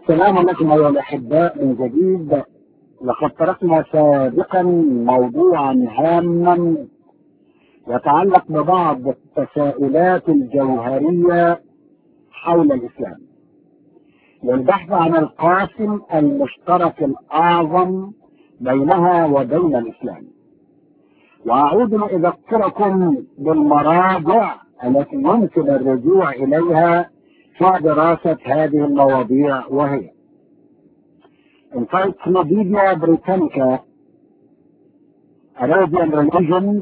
سلام لكم أيها الأحباء من جديد لقد تركنا سابقا موضوعا هاما يتعلق ببعض التساؤلات الجوهرية حول الإسلام للبحث عن القاسم المشترك الأعظم بينها وبين الإسلام وأعود لأذكركم بالمراجع التي يمكن الرجوع إليها في دراسة هذه المواضيع وهي Encyclopedia Britannica Arabian Religions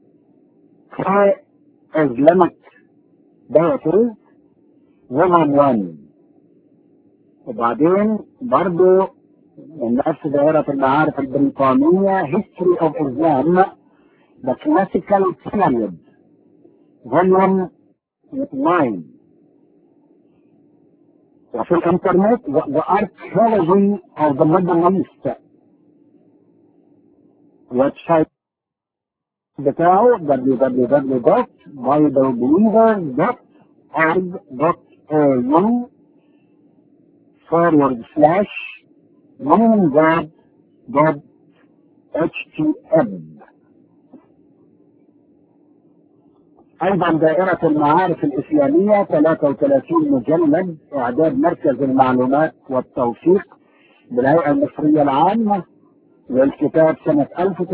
Islamic Dietary Woman 1 وبعدين برضو من نفس دائرة المعارف البريطانية History of Islam The Classical Period Volume 9 وفي الانترنت The Archaeology of the Middle East ويب سايت بتاعه www.biblebelievers.org.au forward slash moongod.htm ايضا دائرة المعارف الاسلامية 33 مجلد اعداد مركز المعلومات والتوثيق بالهيئة المصرية العامة للكتاب سنة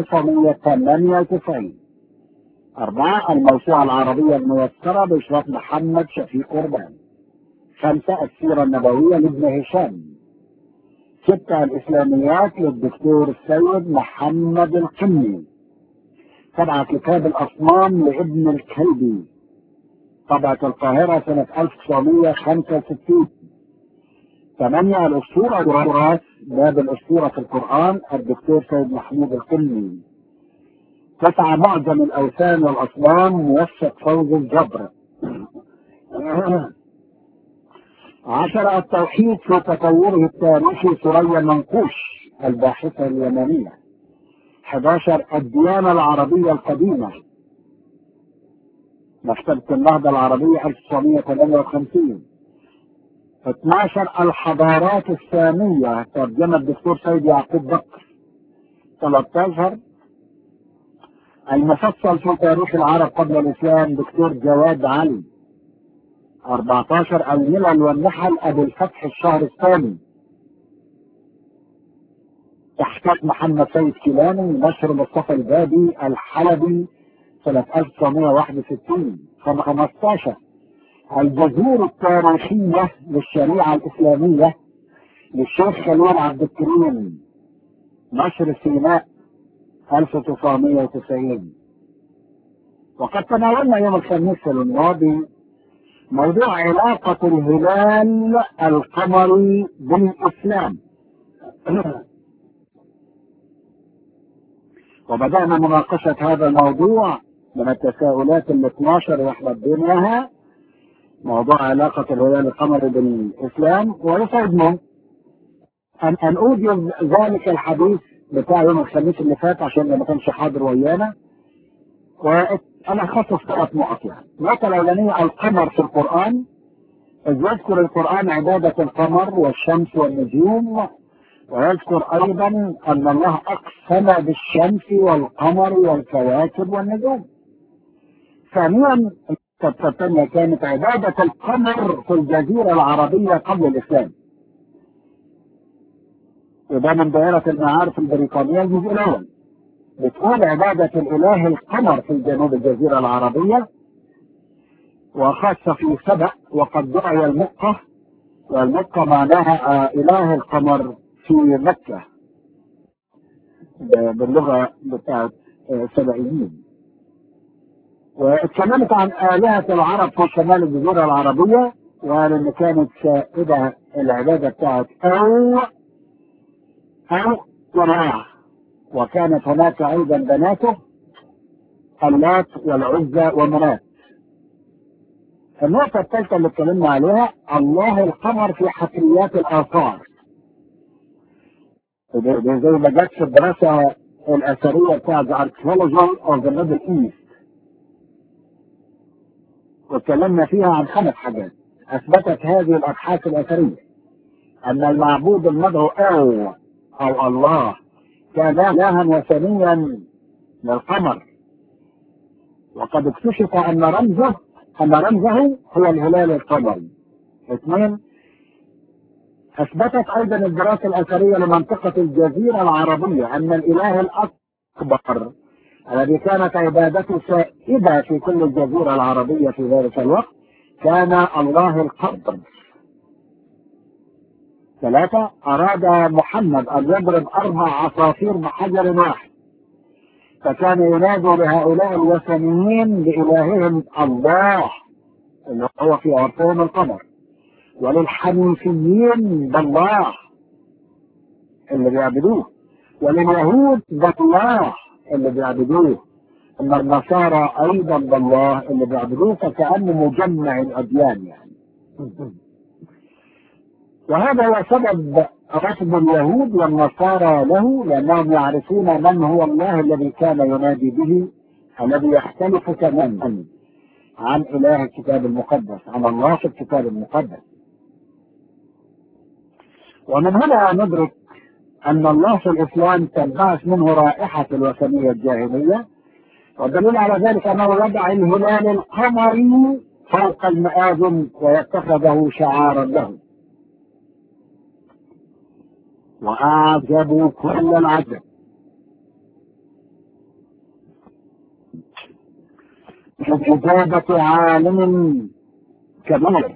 1998 أربعة الموسوعة العربية الميسرة بإشراف محمد شفيق قربان خمسة السيرة النبوية لابن هشام ستة الإسلاميات للدكتور السيد محمد القمي سبعة كتاب الأصنام لابن الكلبي طبعة القاهرة سنة 1965 ثمانية الأسطورة والتراث باب الأسطورة في القرآن الدكتور سيد محمود القمي تسعة معجم الأوثان والأصنام موثق فوز الجبر عشرة التوحيد في تطوره التاريخي ثريا منقوش الباحثة اليمنية 11 الديانة العربية القديمة مكتبة النهضة العربية 1958 12 الحضارات السامية ترجمة الدكتور سيد يعقوب بكر 13 المفصل في تاريخ العرب قبل الإسلام دكتور جواد علي 14 الملل والنحل أبو الفتح الشهر الثاني تحقيق محمد سيد كيلاني نشر مصطفى البابي الحلبي سنة 1961 15 الجذور التاريخية للشريعة الإسلامية للشيخ خليل عبد الكريم نشر سيناء 1990 وقد تناولنا يوم الخميس الماضي موضوع علاقة الهلال القمري بالإسلام وبدأنا مناقشة هذا الموضوع من التساؤلات ال 12 واحنا بديناها موضوع علاقة الهلال القمري بالإسلام ويسعدنا أن أن أوجز ذلك الحديث بتاع يوم الخميس اللي فات عشان ما كانش حاضر ويانا وأنا أخصص ثلاث نقط يعني النقطة الأولانية القمر في القرآن إذ يذكر القرآن عبادة القمر والشمس والنجوم ويذكر أيضا أن الله أقسم بالشمس والقمر والكواكب والنجوم ثانيا الثانية كانت عبادة القمر في الجزيرة العربية قبل الإسلام وده من دائرة المعارف البريطانية الجزء الأول بتقول عبادة الإله القمر في جنوب الجزيرة العربية وخاصة في سبأ وقد دعي المقة والمقة معناها إله القمر في مكة باللغة بتاعت سبائيين واتكلمت عن آلهة العرب في شمال الجزيرة العربية وقال إن كانت سائدة العبادة بتاعت أو أو ورعاع وكانت هناك أيضا بناته اللات والعزى ومنات النقطة الثالثة اللي اتكلمنا عليها الله القمر في حفريات الآثار زي ما جت في الدراسة الأثرية بتاع The Archaeology of the Middle East واتكلمنا فيها عن خمس حاجات أثبتت هذه الأبحاث الأثرية أن المعبود المدعو أو أو الله كان إلها وثنيا للقمر وقد اكتشف أن رمزه أن رمزه هو الهلال القمري اثنين أثبتت أيضا الدراسة الأثرية لمنطقة الجزيرة العربية أن الإله الأكبر الذي كانت عبادته سائدة في كل الجزيرة العربية في ذلك الوقت كان الله القبر ثلاثة أراد محمد أن يضرب أربع عصافير بحجر واحد فكان ينادي لهؤلاء الوثنيين بإلههم الله اللي هو في عرفهم القمر وللحنيفيين بالله اللي بيعبدوه ولليهود بالله اللي بيعبدوه اما النصارى ايضا بالله اللي بيعبدوه فكانه مجمع الاديان يعني وهذا هو سبب رفض اليهود والنصارى له لانهم يعرفون من هو الله الذي كان ينادي به الذي يختلف تماما عن اله الكتاب المقدس عن الله في الكتاب المقدس ومن هنا ندرك أن الله في الإسلام تنبعث منه رائحة الوثنية الجاهلية والدليل على ذلك أنه وضع الهلال القمري فوق المآذن ويتخذه شعارا له وأعجبوا كل العجب إجابة عالم كبير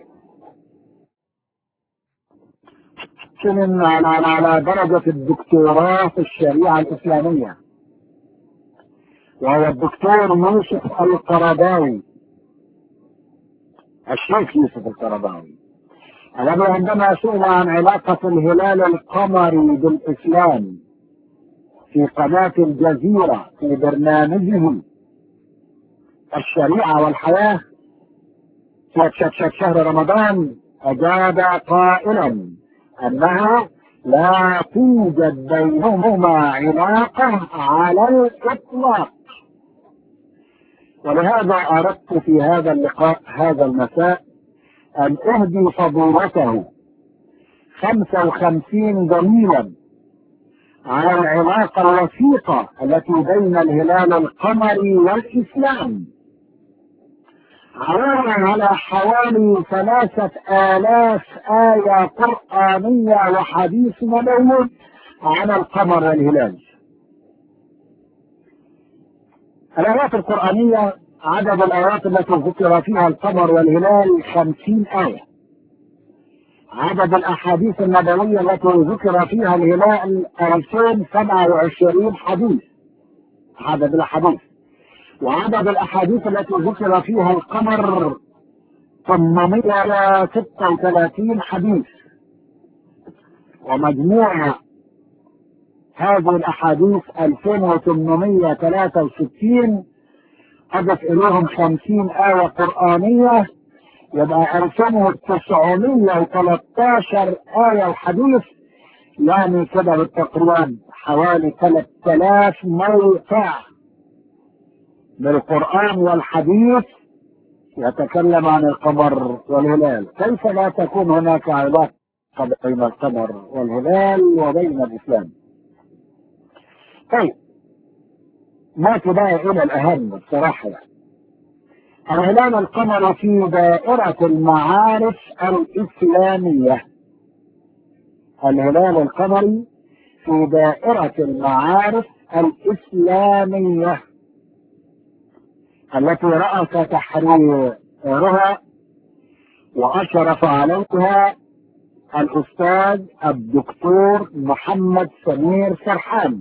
من على على درجة الدكتوراه في الشريعة الإسلامية وهو الدكتور يوسف القرضاوي الشيخ يوسف القرضاوي الذي عندما سئل عن علاقة الهلال القمري بالإسلام في قناة الجزيرة في برنامجه الشريعة والحياة في شهر رمضان أجاب قائلا أنها لا توجد بينهما علاقة على الإطلاق ولهذا أردت في هذا اللقاء هذا المساء أن أهدي فضيلته 55 دليلا على العلاقة الوثيقة التي بين الهلال القمري والإسلام عبارة على حوالي ثلاثة آلاف آية قرآنية وحديث نبوي عن القمر والهلال الآيات القرآنية عدد الآيات التي ذكر فيها القمر والهلال خمسين آية عدد الأحاديث النبوية التي ذكر فيها الهلال 2027 حديث عدد الأحاديث وعدد الأحاديث التي ذكر فيها القمر 836 حديث ومجموع هذه الأحاديث 2863 أضف إليهم 50 آية قرآنية يبقى 2913 آية وحديث يعني كده بالتقريب حوالي 3000 موقع بالقرآن والحديث يتكلم عن القمر والهلال كيف لا تكون هناك علاقة بين القمر والهلال وبين الإسلام طيب ما بقى إلى الأهم بصراحة يعني. الهلال القمر في دائرة المعارف الإسلامية الهلال القمري في دائرة المعارف الإسلامية التي رأس تحريرها وأشرف عليها الأستاذ الدكتور محمد سمير سرحان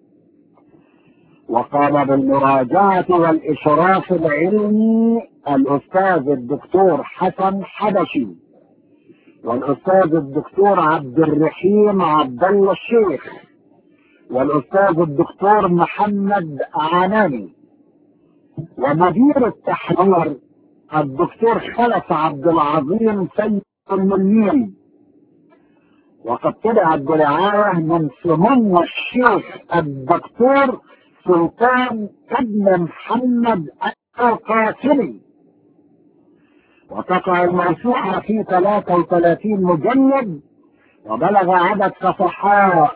وقام بالمراجعة والإشراف العلمي الأستاذ الدكتور حسن حبشي والأستاذ الدكتور عبد الرحيم عبد الله الشيخ والأستاذ الدكتور محمد عناني ومدير التحرير الدكتور خلف عبد العظيم سيد المنيري وقد طلعت برعاية من سمو الشيخ الدكتور سلطان ابن محمد القاسمي وتقع الموسوعة في 33 مجلد وبلغ عدد صفحات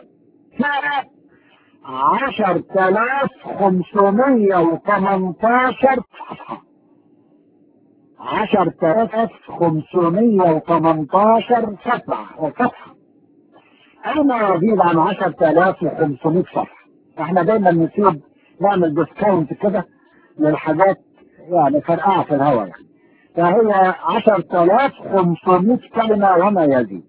عشر تلاف خمسمية وثمنتاشر صفحة عشر تلاف خمسمية وثمنتاشر صفحة صفحة أين يزيد عن عشر تلاف وخمسمية صفحة احنا دايما نسيب نعمل ديسكاونت كده للحاجات يعني فرقعة في الهواء يعني فهي عشر تلاف خمسمية كلمة وما يزيد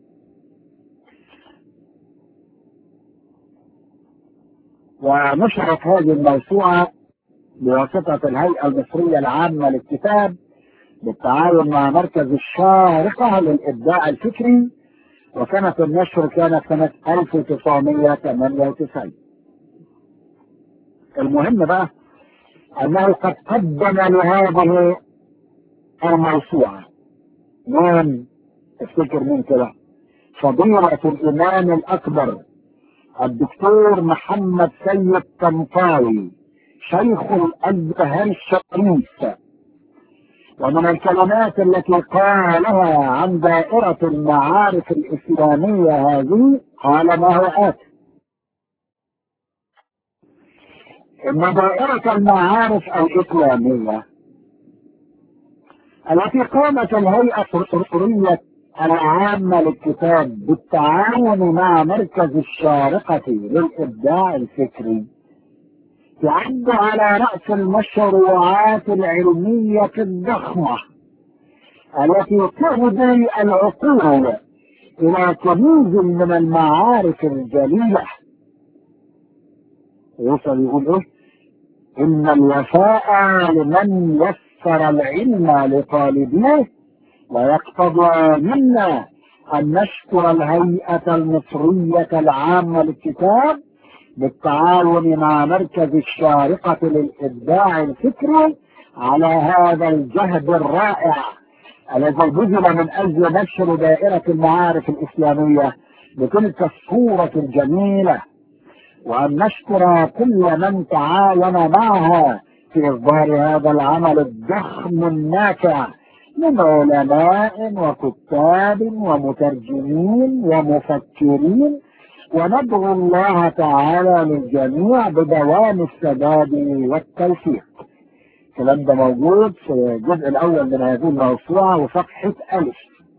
ونشرت هذه الموسوعة بواسطة الهيئة المصرية العامة للكتاب بالتعاون مع مركز الشارقة للإبداع الفكري وسنة النشر كانت سنة 1998 المهم بقى أنه قد قدم لهذه الموسوعة مين افتكر مين كده فضيلة الإمام الأكبر الدكتور محمد سيد طنطاوي شيخ الازهر الشريف ومن الكلمات التي قالها عن دائرة المعارف الإسلامية هذه قال ما هو آتي إن دائرة المعارف الإسلامية التي قامت الهيئة الأسرية العامة للكتاب بالتعاون مع مركز الشارقة للإبداع الفكري تعد على رأس المشروعات العلمية الضخمة التي تهدي العقول إلى كنوز من المعارف الجليلة وصل يقول إيه؟ إن الوفاء لمن يسر العلم لطالبيه ويقتضى منا أن نشكر الهيئة المصرية العامة للكتاب بالتعاون مع مركز الشارقة للإبداع الفكري على هذا الجهد الرائع الذي بذل من أجل نشر دائرة المعارف الإسلامية بتلك الصورة الجميلة وأن نشكر كل من تعاون معها في إصدار هذا العمل الضخم النافع من علماء وكتاب ومترجمين ومفكرين وندعو الله تعالى للجميع بدوام السداد والتوفيق الكلام ده موجود في الجزء الاول من هذه الموسوعه وصفحه الف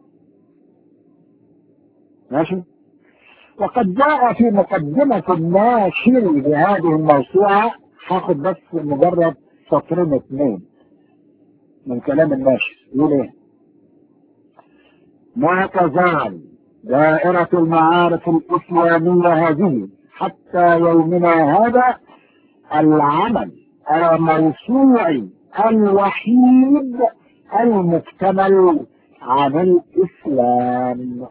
ماشي وقد جاء في مقدمة الناشر لهذه الموسوعة هاخد بس مجرد سطرين اثنين من كلام الناشر يقول ايه ما تزال دائرة المعارف الإسلامية هذه حتى يومنا هذا العمل الموسوعي الوحيد المكتمل عن الإسلام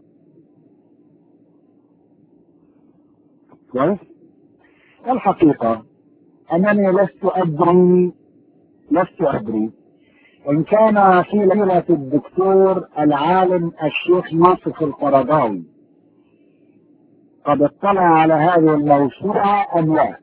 كويس الحقيقة أنني لست أدري لست أدري إن كان في ليلة الدكتور العالم الشيخ يوسف القرضاوي قد اطلع على هذه الموسوعة أم لا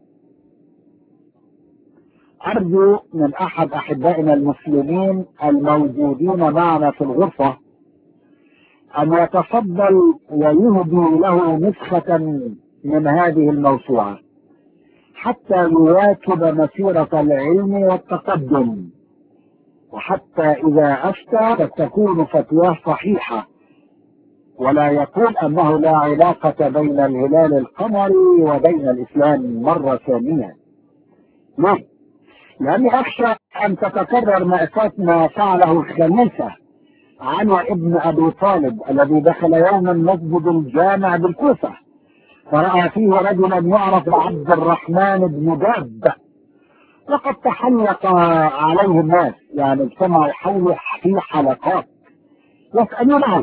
أرجو من أحد أحبائنا المسلمين الموجودين معنا في الغرفة أن يتفضل ويهدي له نسخة من هذه الموسوعة حتى يواكب مسيرة العلم والتقدم وحتى إذا أفتى فتكون فتواه صحيحة ولا يقول أنه لا علاقة بين الهلال القمري وبين الإسلام مرة ثانية ليه؟ لأني أخشى أن تتكرر مأساة ما فعله الخليفة عنوى ابن أبي طالب الذي دخل يوما مسجد الجامع بالكوفة فرأى فيه رجلا يعرف بعبد الرحمن بن جاد وقد تحلق عليه الناس يعني اجتمعوا حوله في حلقات يسألونه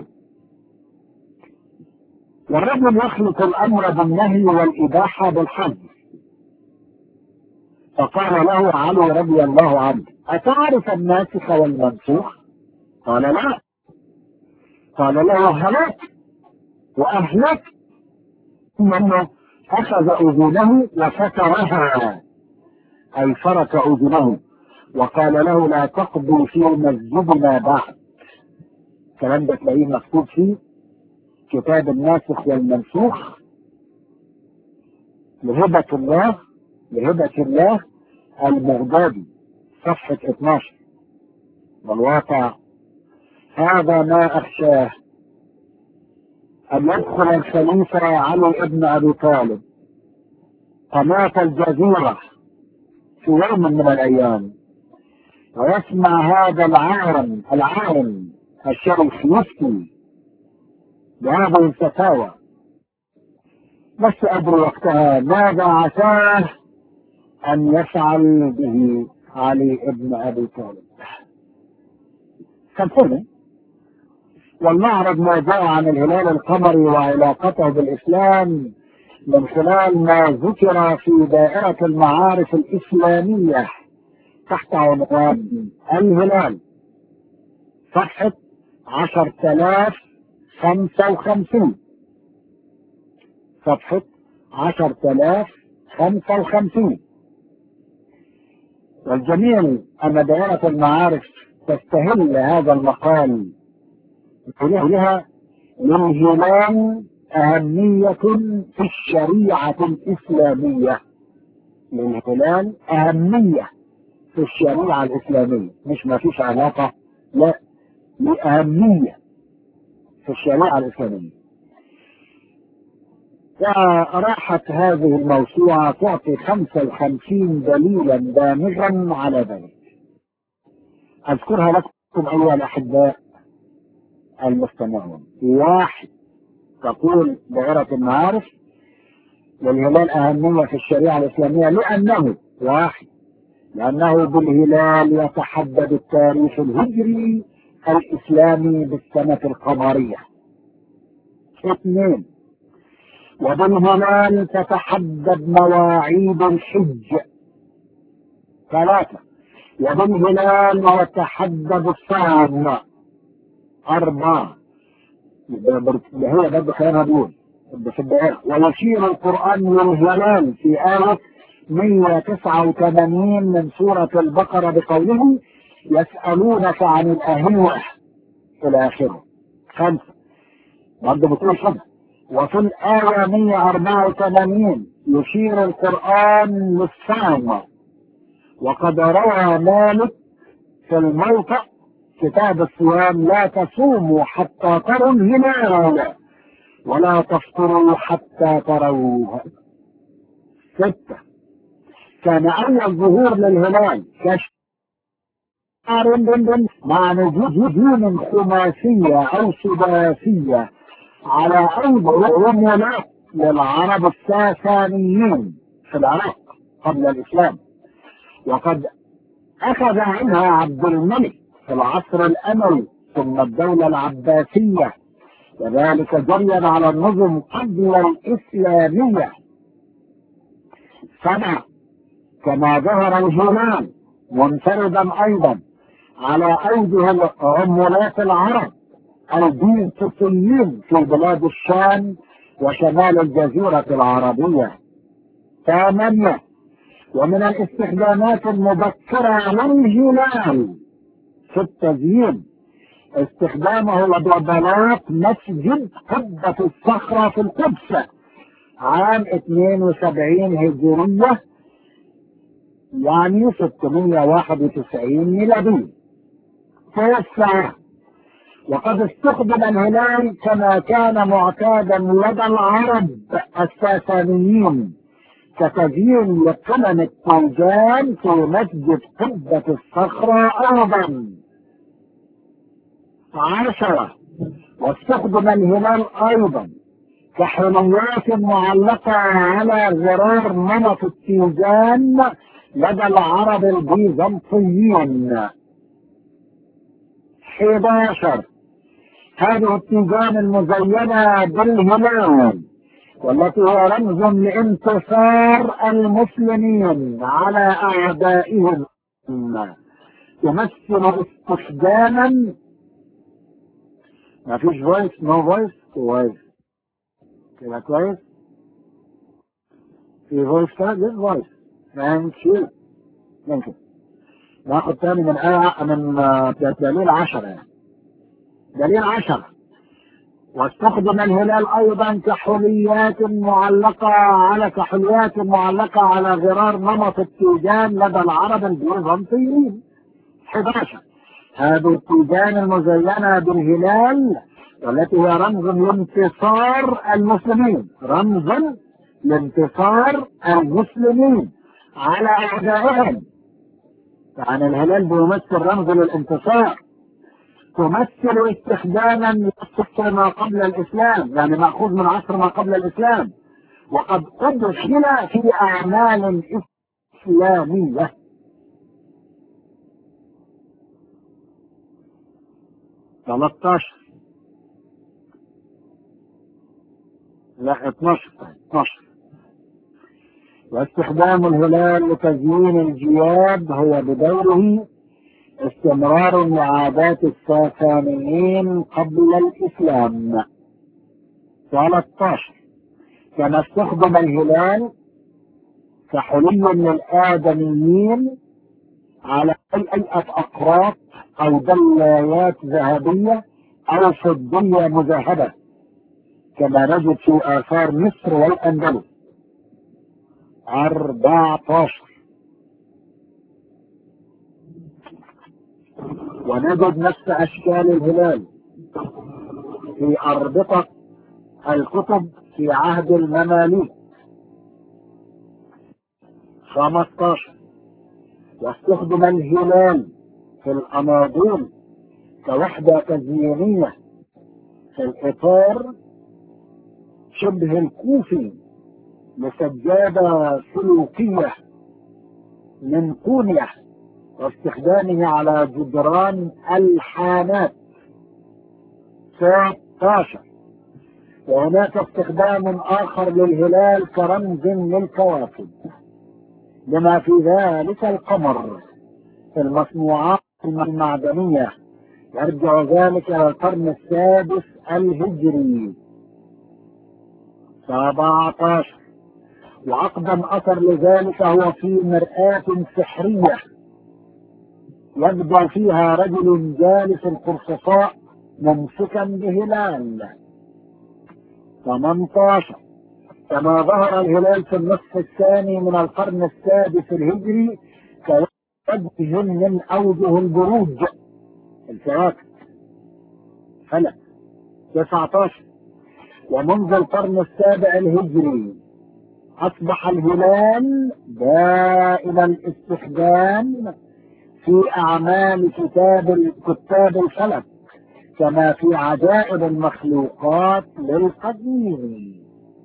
والرجل يخلط الأمر بالنهي والإباحة بالحج فقال له علي رضي الله عنه أتعرف الناسخ والمنسوخ؟ قال لا قال له هلك وأهلك ثم أخذ أذنه وفترها أي فرك أذنه وقال له لا تقضي في مسجدنا بعد الكلام ده تلاقيه مكتوب في كتاب الناسخ والمنسوخ لهبة الله لهبة الله البغدادي صفحة 12 والواقع هذا ما أخشاه أن يدخل الخليفة علي ابن أبي طالب قناة الجزيرة في يوم من الأيام ويسمع هذا العالم العالم الشريف يفتي بهذه الفتاوى بس أدري وقتها ماذا عساه أن يفعل به علي ابن أبي طالب سامحوني ولنعرض ما جاء عن الهلال القمري وعلاقته بالإسلام من خلال ما ذكر في دائرة المعارف الإسلامية تحت عنوان الهلال صفحة عشر تلاف خمسة وخمسين صفحة عشر تلاف خمسة وخمسين والجميل أن دائرة المعارف تستهل هذا المقال لها للهلال أهمية في الشريعة الإسلامية للهلال أهمية في الشريعة الإسلامية مش ما فيش علاقة لا لأهمية في الشريعة الإسلامية وراحت هذه الموسوعة تعطي 55 دليلا دامغا على ذلك أذكرها لكم أيها الأحباء المستمعون واحد تقول دائرة المعارف للهلال أهمية في الشريعة الإسلامية لأنه واحد لأنه بالهلال يتحدد التاريخ الهجري الإسلامي بالسنة القمرية اثنين وبالهلال تتحدد مواعيد الحج ثلاثة وبالهلال يتحدد الصوم أربعة هي برضه خلينا نقول ويشير القرآن للهلال في آية 189 من سورة البقرة بقوله يسألونك عن الأهلة إلى آخره خمسة برضه بتقول كده وفي الآية 184 يشير القرآن للصوم وقد روى مالك في الموقع كتاب الصيام لا تصوموا حتى تروا الهلال ولا تفطروا حتى تروه ستة كان أول ظهور للهلال كشف مع نجوم خماسية أو سداسية على أيض رملات للعرب الساسانيين في العراق قبل الإسلام وقد أخذ عنها عبد الملك في العصر الأموي ثم الدولة العباسية وذلك جريا على النظم قبل الإسلامية سبعة كما ظهر الهلال منفردا أيضا على أيدي عمولات العرب البيزنطيين في بلاد الشام وشمال الجزيرة العربية ثمانية ومن الاستخدامات المبكرة للهلال في التزيين استخدامه لبلبلات مسجد قبة الصخرة في القدس عام 72 هجرية يعني 691 ميلادية توسع وقد استخدم الهلال كما كان معتادا لدى العرب الساسانيين كتزيين لقمم التوجان في مسجد قبة الصخرة أيضا عشرة واستخدم الهلال أيضا كحلويات معلقة على غرار نمط التيجان لدى العرب البيزنطيين 11 هذه التيجان المزينة بالهلال والتي هي رمز لانتصار المسلمين على اعدائهم تمثل استخداما ما فيش فويس نو فويس كويس كده كويس في فويس كده فويس ثانك يو ثانك يو ناخد تاني من آية من دليل عشرة يعني دليل عشرة واستخدم الهلال ايضا كحليات معلقة على كحليات معلقة على غرار نمط التيجان لدى العرب البيزنطيين 11 هذه التيجان المزينة بالهلال والتي هي رمز لانتصار المسلمين رمز لانتصار المسلمين على اعدائهم يعني الهلال بيمثل رمز للانتصار تمثل استخداما لعصر ما قبل الاسلام يعني ماخوذ من عصر ما قبل الاسلام وقد ادخل في اعمال اسلاميه ثلاثة لا 12 12 واستخدام الهلال لتزيين الجياب هو بدوره استمرار لعادات الساسانيين قبل الإسلام 13 كما استخدم الهلال كحلي للآدميين على هيئة أقراط أو دلايات ذهبية أو فضية مذهبة كما نجد في آثار مصر والأندلس 14 ونجد نفس أشكال الهلال في أربطة الكتب في عهد المماليك 15 واستخدم الهلال في الأناضول كوحدة تزيينية في الإطار شبه الكوفي لسجادة سلوكية من كونية واستخدامه على جدران الحانات 16 وهناك استخدام آخر للهلال كرمز للكواكب لما في ذلك القمر في المصنوعات المعدنية يرجع ذلك إلى القرن السادس الهجري 17 وأقدم أثر لذلك هو في مرآة سحرية يبدو فيها رجل جالس القرصفاء ممسكا بهلال 18 كما ظهر الهلال في النصف الثاني من القرن السادس الهجري كوجه من أوجه البروج الكواكب فلك 19 ومنذ القرن السابع الهجري أصبح الهلال دائم الاستخدام في أعمال كتاب كتاب الفلك كما في عجائب المخلوقات للقديم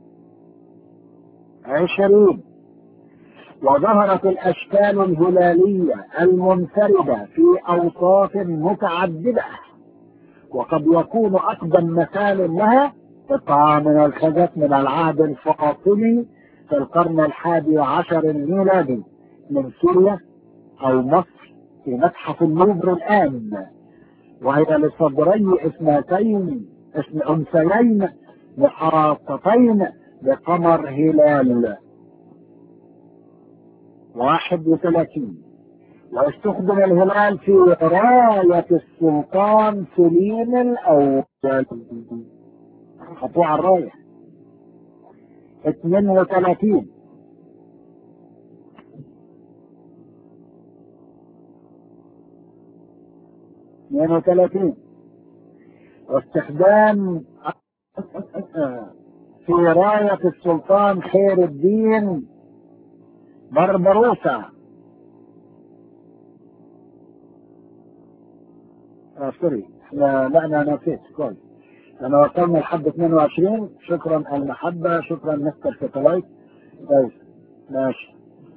عشرين وظهرت الأشكال الهلالية المنفردة في أوصاف متعددة وقد يكون أقدم مثال لها قطعة من الخزف من العهد الفاطمي في القرن الحادي عشر الميلادي من سوريا أو مصر في متحف اللوفر الآن وهي لصدري اثنتين اسم أنثيين محاطتين بقمر هلال واحد وثلاثين واستخدم الهلال في راية السلطان سليم الأول خطوة على الراية 32 32 واستخدام في راية السلطان خير الدين بربروسا آه سوري لا لا انا نسيت كويس انا وصلنا لحد 22 شكرا المحبة شكرا مستر ساتلايت كويس ماشي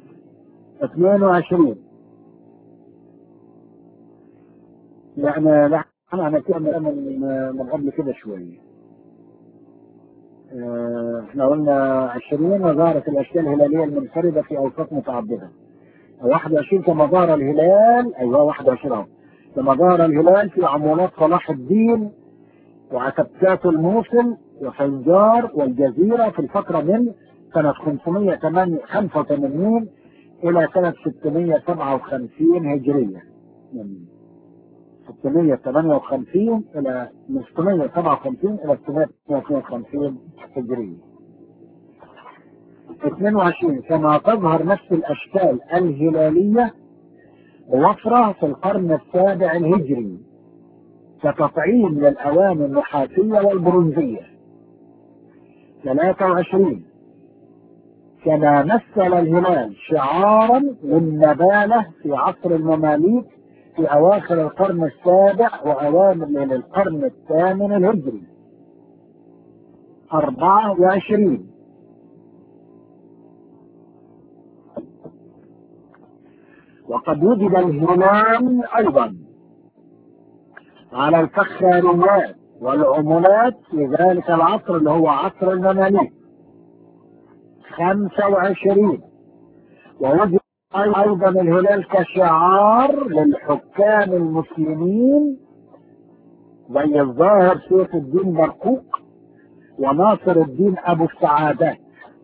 22 يعني لا انا انا كده من من قبل كده شويه احنا قلنا 20 وظهرت الاشكال الهلاليه المنفرده في اوقات متعدده 21 كما ظهر الهلال ايوه 21 اهو كما ظهر الهلال في عمولات صلاح الدين وعتبكات الموصل وفنجار والجزيرة في الفترة من سنة 585 إلى سنة 657 هجرية 658 إلى من 657 إلى 652 هجرية 22 كما تظهر نفس الأشكال الهلالية بوفرة في القرن السابع الهجري كتطعيم للأواني النحاسية والبرونزية 23 كما مثل الهلال شعارا للنبالة في عصر المماليك في أواخر القرن السابع وأوامر القرن الثامن الهجري 24 وقد وجد الهلال أيضا على الفخاريات والعملات في ذلك العصر اللي هو عصر المماليك 25 ووجد أيضا الهلال كشعار للحكام المسلمين زي الظاهر سيف الدين برقوق وناصر الدين أبو السعادات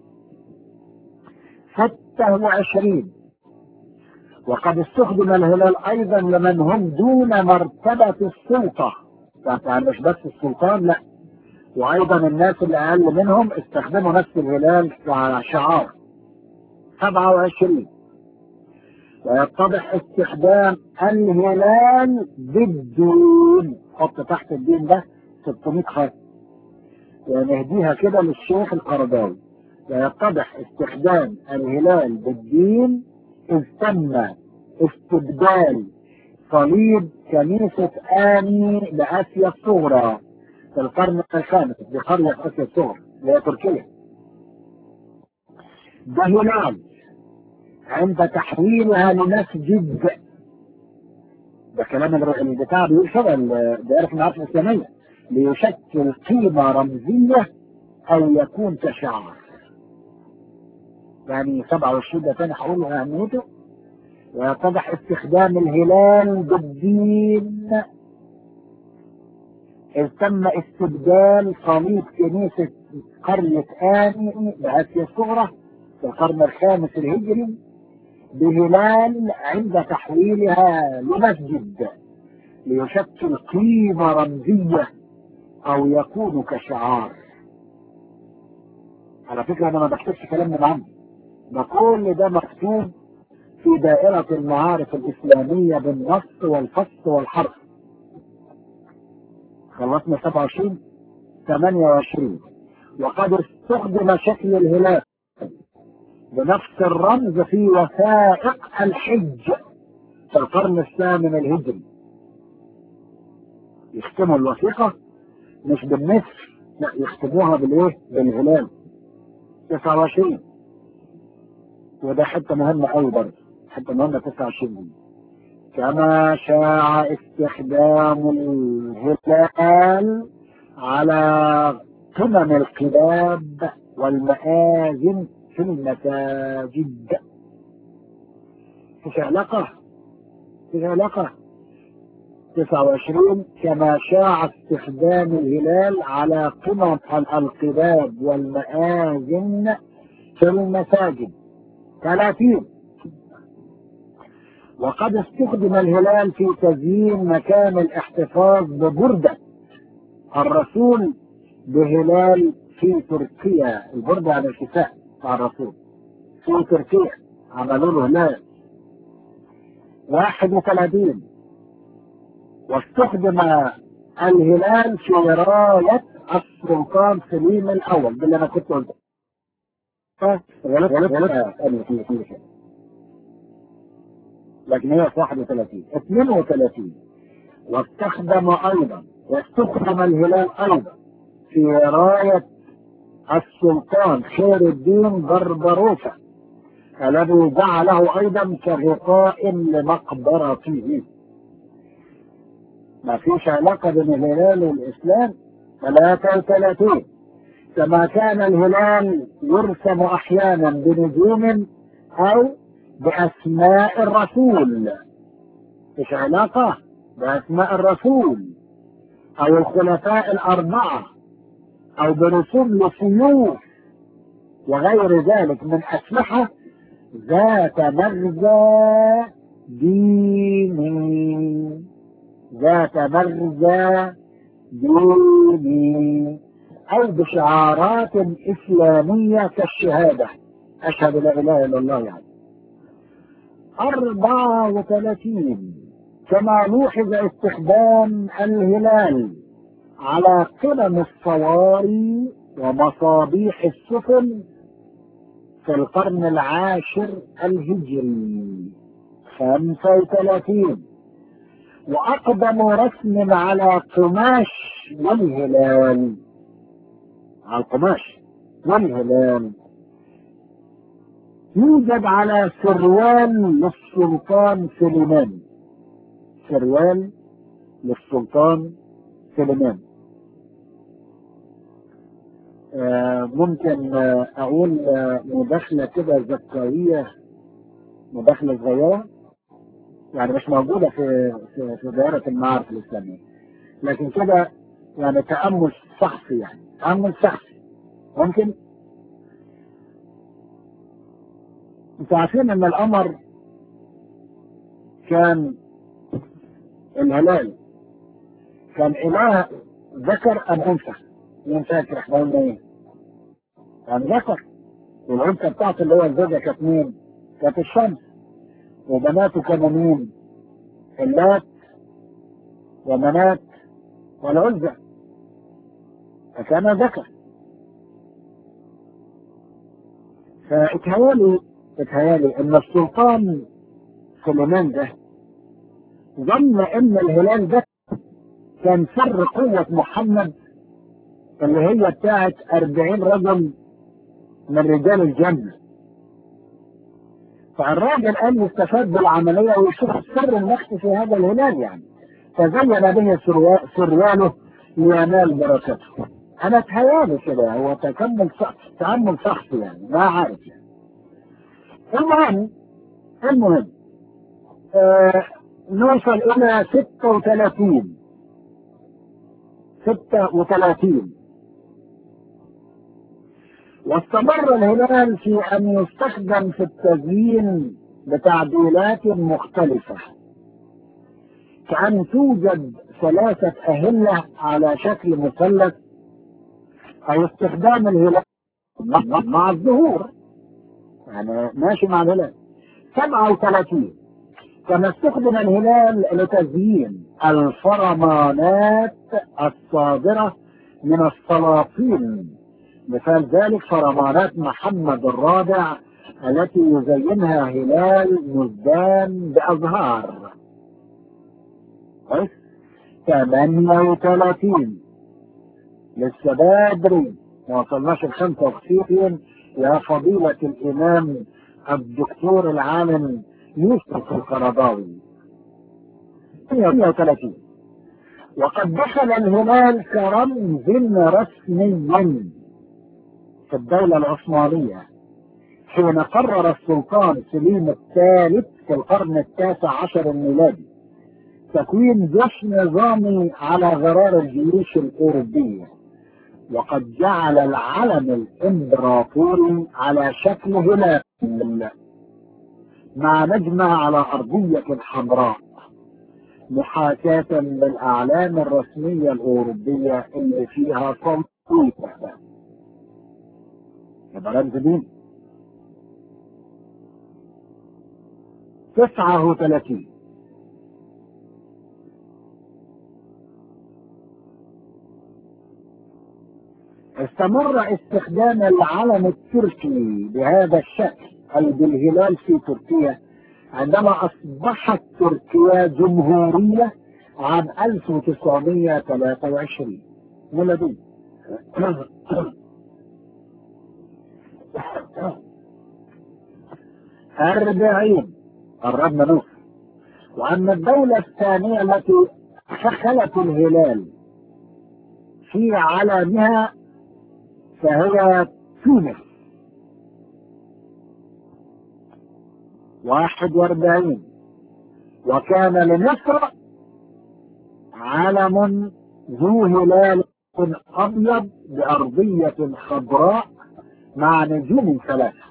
26 وقد استخدم الهلال أيضا لمن هم دون مرتبة السلطة يعني مش بس السلطان لا وأيضا الناس اللي أقل منهم استخدموا نفس الهلال كشعار 27 ويتضح استخدام الهلال بالدين حط تحت الدين ده 600 خط ونهديها كده للشيخ القرضاوي ويتضح استخدام الهلال بالدين إذ تم استبدال صليب كنيسة آني لآسيا الصغرى في القرن الخامس بقرية آسيا الصغرى اللي هي تركيا ده هلال عند تحويلها لمسجد ده كلام البتاع بيقول كده دائرة المعارف الإسلامية ليشكل قيمة رمزية أو يكون كشعار يعني 27 ده تاني هقول له أهميته ويتضح استخدام الهلال بالدين إذ تم استبدال صليب كنيسة قرية آني بآسيا الصغرى في القرن الخامس الهجري بهلال عند تحويلها لمسجد ليشكل قيمة رمزية أو يكون كشعار على فكرة أنا ما بكتبش كلام من عندي ده كل ده مكتوب في دائرة المعارف الإسلامية بالنص والفص والحرف خلصنا 27 28 وقد استخدم شكل الهلال بنفس الرمز في وثائق الحج في القرن الثامن الهجري يختموا الوثيقة مش بالنسر لا يختموها بالايه بالهلال 29 وده حته مهمه قوي برضه حته مهمه 29 دي كما شاع استخدام الهلال على قمم القباب والمآذن في المساجد في علاقة في علاقة 29 كما شاع استخدام الهلال على قمم القباب والمآذن في المساجد 30 وقد استخدم الهلال في تزيين مكان الاحتفاظ ببردة الرسول بهلال في تركيا البردة على الكساء بتاع الرسول في تركيا عملوا له هلال 31 واستخدم الهلال في راية السلطان سليم الأول ده اللي أنا كنت قلته غلط غلط غلط لكن هي 31 32 واستخدم ايضا واستخدم الهلال ايضا في راية السلطان خير الدين بربروسة الذي جعله ايضا كغطاء لمقبرته ما فيش علاقة بين الهلال والاسلام 33 كما كان الهلال يرسم احيانا بنجوم او باسماء الرسول مش علاقة باسماء الرسول او الخلفاء الاربعة او برسوم لسيوف وغير ذلك من اسلحة ذات مغزى ديني ذات مغزى ديني أو بشعارات إسلامية كالشهادة أشهد لا إله إلا الله يعني أربعة وثلاثين كما لوحظ استخدام الهلال على قمم الصواري ومصابيح السفن في القرن العاشر الهجري خمسة وثلاثين وأقدم رسم على قماش والهلال على القماش والهلال يوجد على سروال للسلطان سليمان سروال للسلطان سليمان آه ممكن آه اقول آه مداخله كده ذكريه مداخله صغيره يعني مش موجوده في في, في دائره المعارف الاسلاميه لكن كده يعني تامل شخصي يعني تامل شخصي ممكن انتوا عارفين ان القمر كان الهلال كان اله ذكر ام انثى مين فاكر احنا قلنا ايه كان ذكر والانثى بتاعته اللي هو الزوجه كانت مين كانت الشمس وبناته كانوا مين اللات ومنات والعزى فكان ذكر فاتهيالي اتهيالي ان السلطان سليمان ده ظن ان الهلال ده كان سر قوة محمد اللي هي بتاعت أربعين رجل من رجال الجنة فالراجل قال يستفاد بالعملية ويشوف السر المخفي في هذا الهلال يعني فزين به سرواله لينال بركته انا اتهيالي كده هو تكمل شخص تأمل شخصي يعني ما عارف يعني المهم المهم آه نوصل الى ستة وثلاثين ستة وثلاثين واستمر الهلال في ان يستخدم في التزيين بتعديلات مختلفة كأن توجد ثلاثة أهلة على شكل مثلث أو استخدام الهلال مع الظهور يعني ماشي مع الهلال 37 كما استخدم الهلال لتزيين الفرمانات الصادرة من السلاطين مثال ذلك فرمانات محمد الرابع التي يزينها هلال مزدان بأزهار كويس 38 لسه بدري ما وصلناش ال 65 يا فضيلة الإمام الدكتور العالم يوسف القرضاوي 38 وقد دخل الهلال كرمز رسمي في الدولة العثمانية حين قرر السلطان سليم الثالث في القرن التاسع عشر الميلادي تكوين جيش نظامي على غرار الجيوش الأوروبية وقد جعل العلم الإمبراطوري على شكل هلال مع نجمة على أرضية حمراء محاكاة بالأعلام الرسمية الأوروبية اللي فيها صليبة يبقى رمز مين؟ تسعة وثلاثين استمر استخدام العلم التركي بهذا الشكل أي بالهلال في تركيا عندما أصبحت تركيا جمهورية عام 1923 ميلادي أربعين قربنا نوصل وأما الدولة الثانية التي شخلت الهلال في علامها فهي تونس واحد واربعين وكان لمصر علم ذو هلال أبيض بأرضية خضراء مع نجوم ثلاثة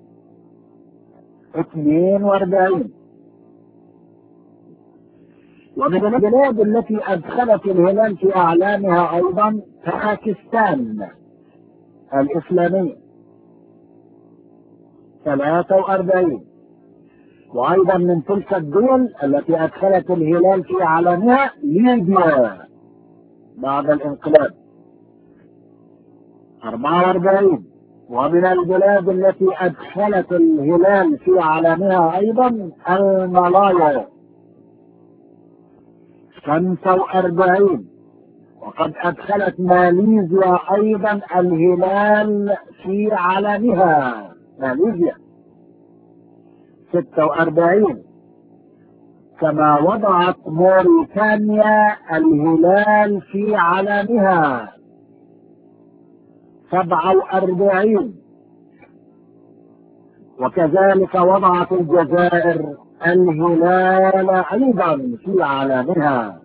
اثنين واربعين ومن البلاد التي أدخلت الهلال في أعلامها أيضا باكستان الإسلامية 43 وأيضا من تلك الدول التي أدخلت الهلال في أعلامها ليبيا بعد الانقلاب 44 ومن البلاد التي أدخلت الهلال في علامها أيضا الملايا 45 وقد أدخلت ماليزيا أيضا الهلال في علامها ماليزيا 46 كما وضعت موريتانيا الهلال في علامها 47 وكذلك وضعت الجزائر الهلال ايضا في علامها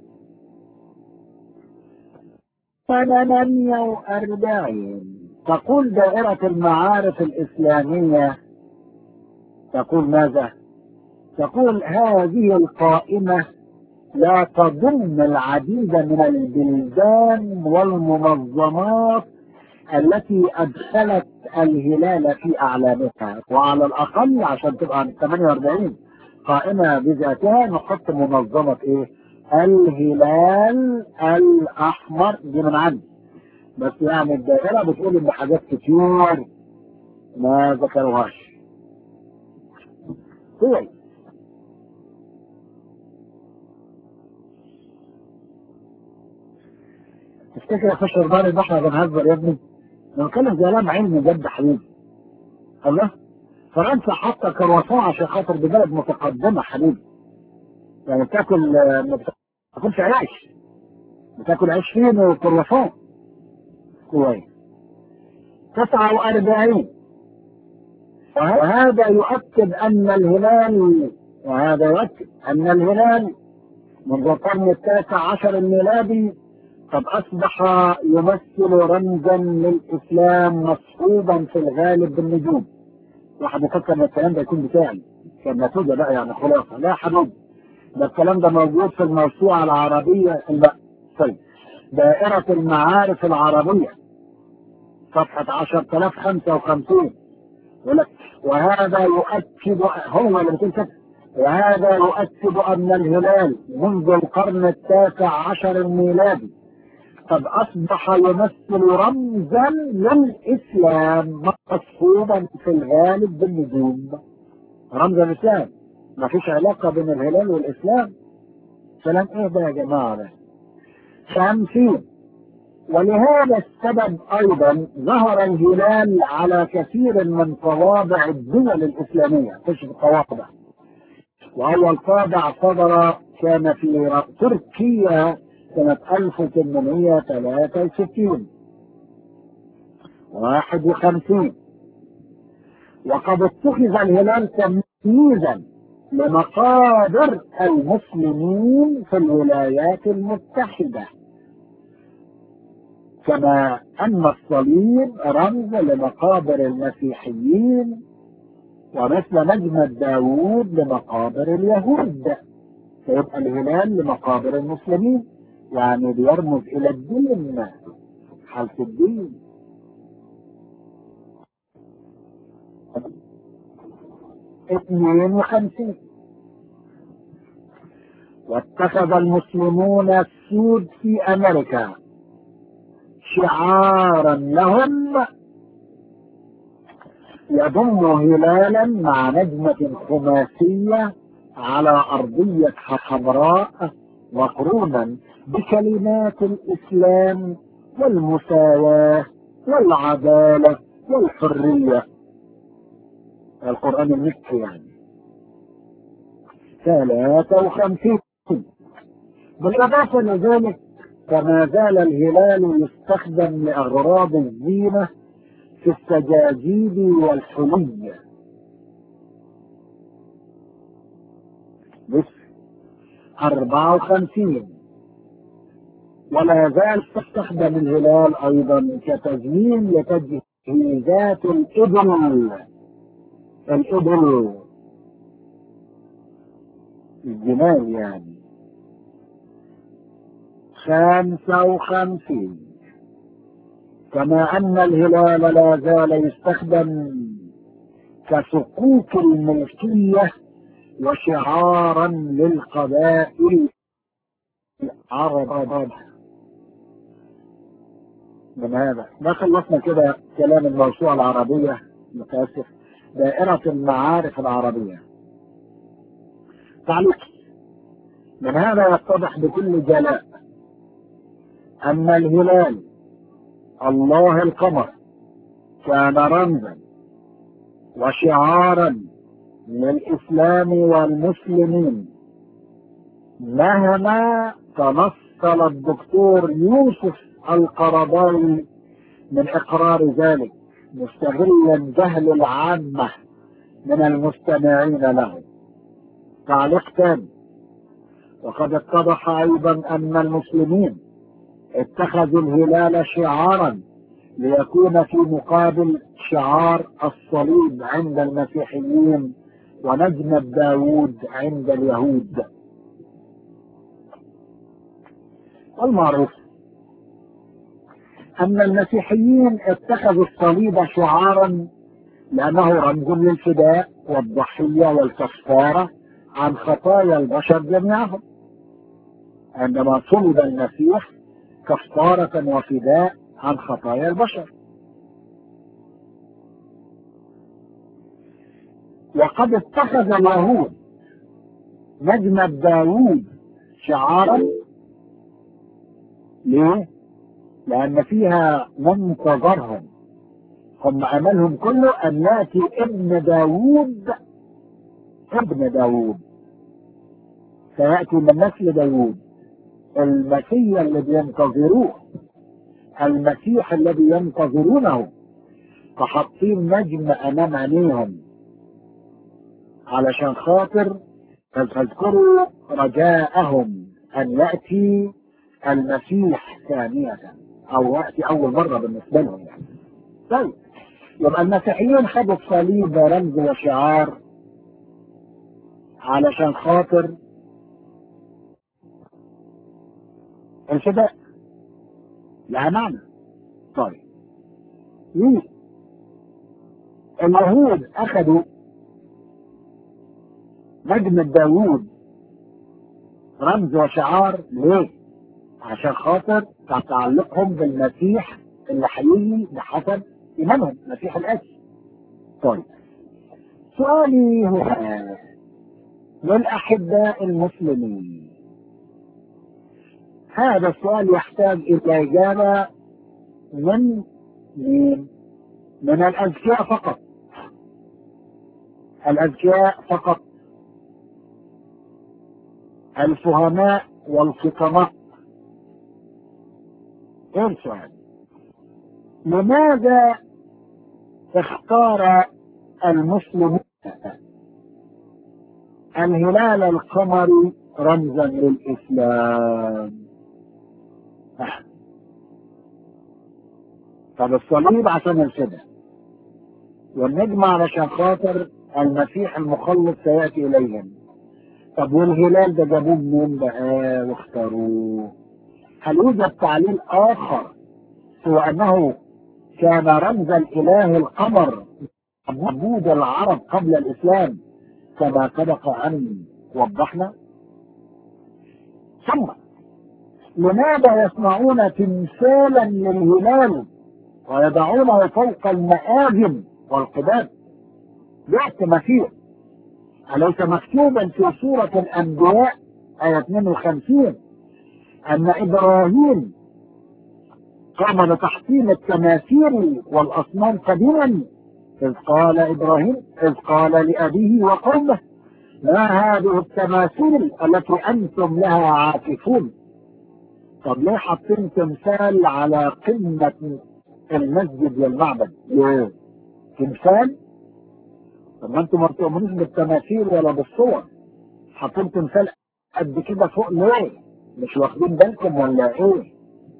48 تقول دائرة المعارف الإسلامية تقول ماذا؟ تقول هذه القائمة لا تضم العديد من البلدان والمنظمات التي أدخلت الهلال في أعلامها وعلى الأقل عشان تبقى 48 قائمة بذاتها نحط منظمة إيه؟ الهلال الأحمر دي من عندي بس يعني الدائرة بتقول إن حاجات كتير ما ذكروهاش كويس تفتكر يا فشل دار البحر بنهزر يا ابني؟ بنتكلم كلام علمي جد حبيبي الله فرنسا حاطه كرواسون عشان خاطر دي بلد متقدمه حبيبي يعني بتاكل ما بتاكلش عيش بتاكل عيش فين وكرواسون كويس 49 وهذا يؤكد ان الهلال وهذا يؤكد ان الهلال منذ القرن التاسع عشر الميلادي قد اصبح يمثل رمزا للاسلام مصحوبا في الغالب بالنجوم واحد يفكر ان الكلام ده يكون بتاعي كان نتيجه بقى يعني خلاصه لا يا حبيبي ده الكلام ده موجود في الموسوعه العربيه طيب دائره المعارف العربيه صفحه 10055 يقول لك وهذا يؤكد هو اللي بتقول كده وهذا يؤكد ان الهلال منذ القرن التاسع عشر الميلادي قد اصبح يمثل رمزا للاسلام مصحوبا في الغالب بالنجوم رمز الاسلام ما فيش علاقة بين الهلال والاسلام كلام ايه ده يا جماعة ده خمسين ولهذا السبب ايضا ظهر الهلال على كثير من طوابع الدول الاسلامية مش الطوابع واول طابع صدر كان في تركيا سنة 1863 51 وقد اتخذ الهلال تمييزا لمقابر المسلمين في الولايات المتحدة كما أن الصليب رمز لمقابر المسيحيين ومثل نجمة داوود لمقابر اليهود فيبقى الهلال لمقابر المسلمين يعني بيرمز الى الدين حالة الدين اثنين وخمسين واتخذ المسلمون السود في امريكا شعارا لهم يضم هلالا مع نجمة خماسية على أرضية حمراء مقرونا بكلمات الإسلام والمساواة والعدالة والحرية القرآن المكي يعني ثلاثة وخمسين بالإضافة لذلك فما زال الهلال يستخدم لأغراض الزينة في السجاجيد والحلي بس أربعة وخمسين ولا زال تستخدم الهلال أيضا كتزيين لتجهيزات الإبل الإبل الجمال يعني خمسة وخمسين كما أن الهلال لا زال يستخدم كصكوك الملكية وشعارا للقبائل العرب من هذا ما خلصنا كده كلام الموسوعة العربية متأسف دائرة المعارف العربية تعليق من هذا يتضح بكل جلاء أن الهلال الله القمر كان رمزا وشعارا للإسلام والمسلمين مهما تنصل الدكتور يوسف القرضاوي من إقرار ذلك مستغلا جهل العامة من المستمعين له تعليق تاني وقد اتضح أيضا أن المسلمين اتخذوا الهلال شعارا ليكون في مقابل شعار الصليب عند المسيحيين ونجم داوود عند اليهود والمعروف أن المسيحيين اتخذوا الصليب شعارا لأنه رمز للفداء والضحية والكفارة عن خطايا البشر جميعهم عندما صلب المسيح كفارة وفداء عن خطايا البشر وقد اتخذ اليهود نجمة داوود شعارا ليه؟ لأن فيها منتظرهم هم أملهم كله أن يأتي ابن داوود ابن داوود سيأتي من نسل داوود المسيح الذي ينتظروه المسيح الذي ينتظرونه فحاطين نجم أمام عينيهم علشان خاطر تذكروا رجاءهم أن يأتي المسيح ثانية أو يأتي أول مرة بالنسبة لهم يعني. طيب يبقى المسيحيين خدوا الصليب رمز وشعار علشان خاطر الفداء لها معنى طيب ليه اليهود اخذوا نجم داوود رمز وشعار ليه عشان خاطر تعلقهم بالمسيح اللي هيجي بحسب ايمانهم مسيح الاسي طيب سؤالي هو للاحباء المسلمين هذا السؤال يحتاج الى اجابه من مين؟ من الاذكياء فقط الاذكياء فقط الفهماء والفطناء ايه السؤال لماذا اختار المسلمون الهلال القمري رمزا للاسلام طب الصليب عشان الفدا والنجم علشان خاطر المسيح المخلص سياتي اليهم طب والهلال ده جابوه منين بقى واختاروه هل يوجد تعليل اخر سوى انه كان رمز الاله القمر عبود العرب قبل الاسلام كما سبق ان وضحنا ثم لماذا يصنعون تمثالا للهلال ويضعونه فوق المآجم والقباب بيت مسيح أليس مكتوبا في سورة الأنبياء آية 52 أن إبراهيم قام بتحطيم التماثيل والأصنام قديما إذ قال إبراهيم إذ قال لأبيه وقومه ما هذه التماثيل التي أنتم لها عاكفون طب ليه حاطين تمثال على قمة المسجد والمعبد؟ ليه؟ تمثال؟ طب ما انتم ما بتؤمنوش بالتماثيل ولا بالصور حاطين تمثال قد كده فوق ليه؟ مش واخدين بالكم ولا ايه؟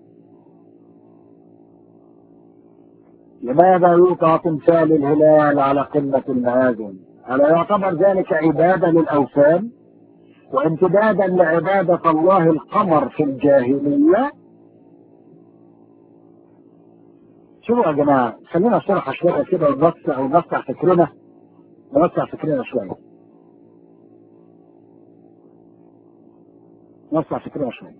لماذا يوقع تمثال الهلال على قمة المهاجم؟ ألا يعتبر ذلك عبادة للأوثان؟ وامتدادا لعبادة الله القمر في الجاهلية شوفوا يا جماعة خلينا نشرح شوية كده ونوسع ونوسع فكرنا نوسع فكرنا شوية نوسع فكرنا شوية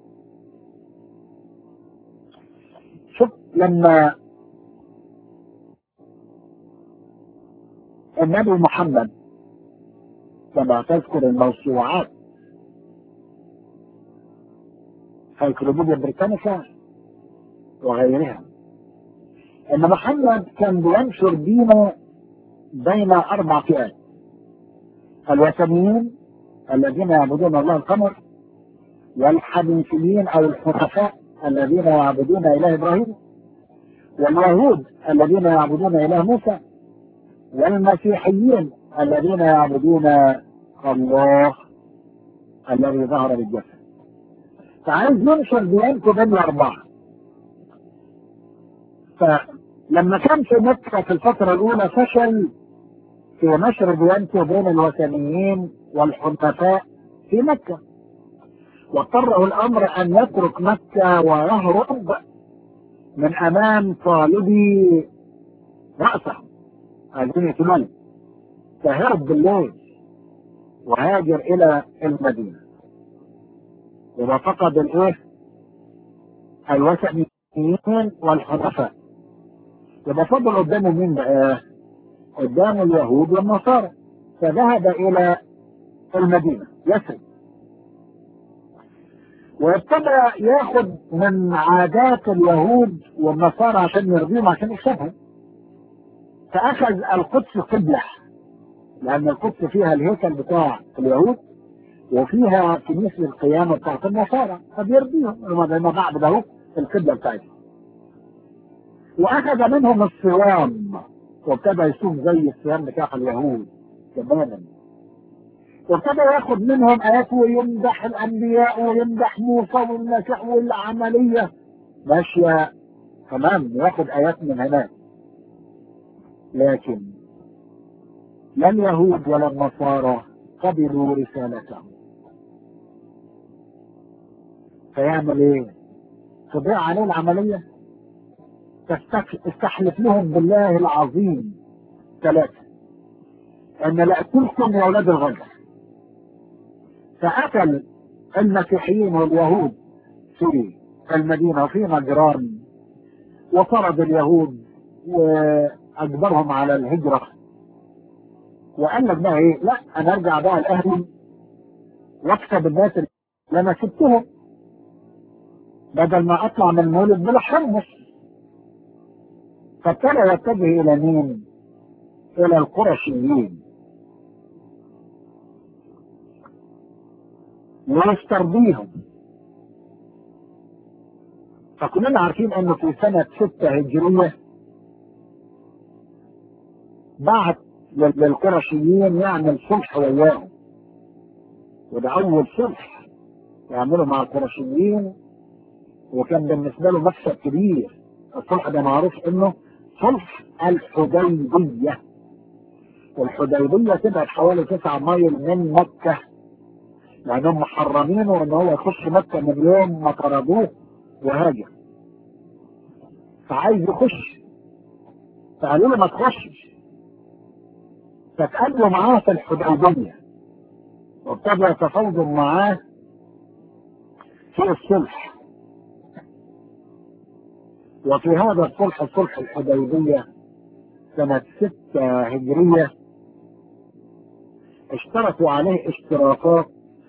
شوف لما النبي محمد كما تذكر الموسوعات الكلوبيديا بريتانيكا وغيرها ان محمد كان بينشر دينه بين اربع فئات الوثنيين الذين يعبدون الله القمر والحنيفيين او الحنفاء الذين يعبدون اله ابراهيم واليهود الذين يعبدون اله موسى والمسيحيين الذين يعبدون الله الذي ظهر بالجسد فعايز ينشر ديانته بين الاربعه فلما كان في مكه في الفتره الاولى فشل في نشر ديانته بين الوثنيين والحنفاء في مكه واضطره الامر ان يترك مكه ويهرب من امام طالبي راسه عايزين يتمنى فهرب بالليل وهاجر الى المدينه يبقى فقد الايه الوثنيين والحنفاء يبقى فضل قدامه مين بقى قدامه اليهود والنصارى فذهب الى المدينه يثرب وابتدى ياخد من عادات اليهود والنصارى عشان يرضيهم عشان يكسبهم فاخذ القدس قبله لان القدس فيها الهيكل بتاع اليهود وفيها كنيسه القيامه بتاعت النصارى فبيرضيهم هم ما بعد ده القبله بتاعتهم واخذ منهم الصيام وابتدى يصوم زي الصيام بتاع اليهود تماما وابتدى ياخد منهم ايات ويمدح الانبياء ويمدح موسى والمسيح والعمليه ماشيه تمام ياخد ايات من هناك لكن لا اليهود ولا النصارى قبلوا رسالته فيعمل ايه تضيع عليه العملية تستحلف لهم بالله العظيم ثلاثة ان لأكلكم يا اولاد الغجر فقتل المسيحيين واليهود في المدينة في نجران وطرد اليهود واجبرهم على الهجرة وقال لك بقى ايه لا انا ارجع بقى لاهلي واكسب الناس اللي انا سبتهم بدل ما اطلع من المولد بلا حمص فابتدى يتجه الى مين؟ الى القرشيين ويسترضيهم فكلنا عارفين انه في سنة ستة هجرية بعت للقرشيين يعمل صلح وياهم وده اول صلح يعمله مع القرشيين وكان بالنسبه له مكسب كبير الصلح ده معروف انه صلح الحديبيه والحديبيه تبعد حوالي 9 مايل من مكه لانهم محرمين وان هو يخش مكه من يوم ما طردوه وهاجر فعايز يخش فقالوا له ما تخشش فتقابلوا معاه في الحديبيه وابتدوا يتفاوضوا معاه في الصلح وفي هذا الصلح صلح الحديبية سنة ستة هجرية اشترطوا عليه اشتراطات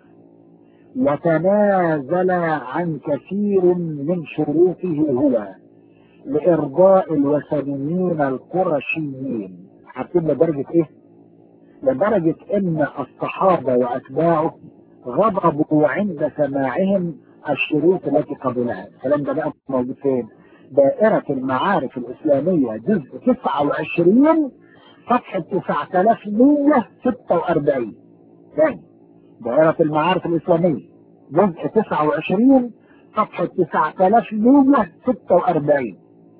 وتنازل عن كثير من شروطه هو لإرضاء الوثنيين القرشيين عارفين لدرجة إيه؟ لدرجة إن الصحابة وأتباعه غضبوا عند سماعهم الشروط التي قبلها الكلام ده بقى موجود فين؟ دائرة المعارف الإسلامية جزء 29 صفحة 9146 ثاني دائرة المعارف الإسلامية جزء 29 صفحة 9146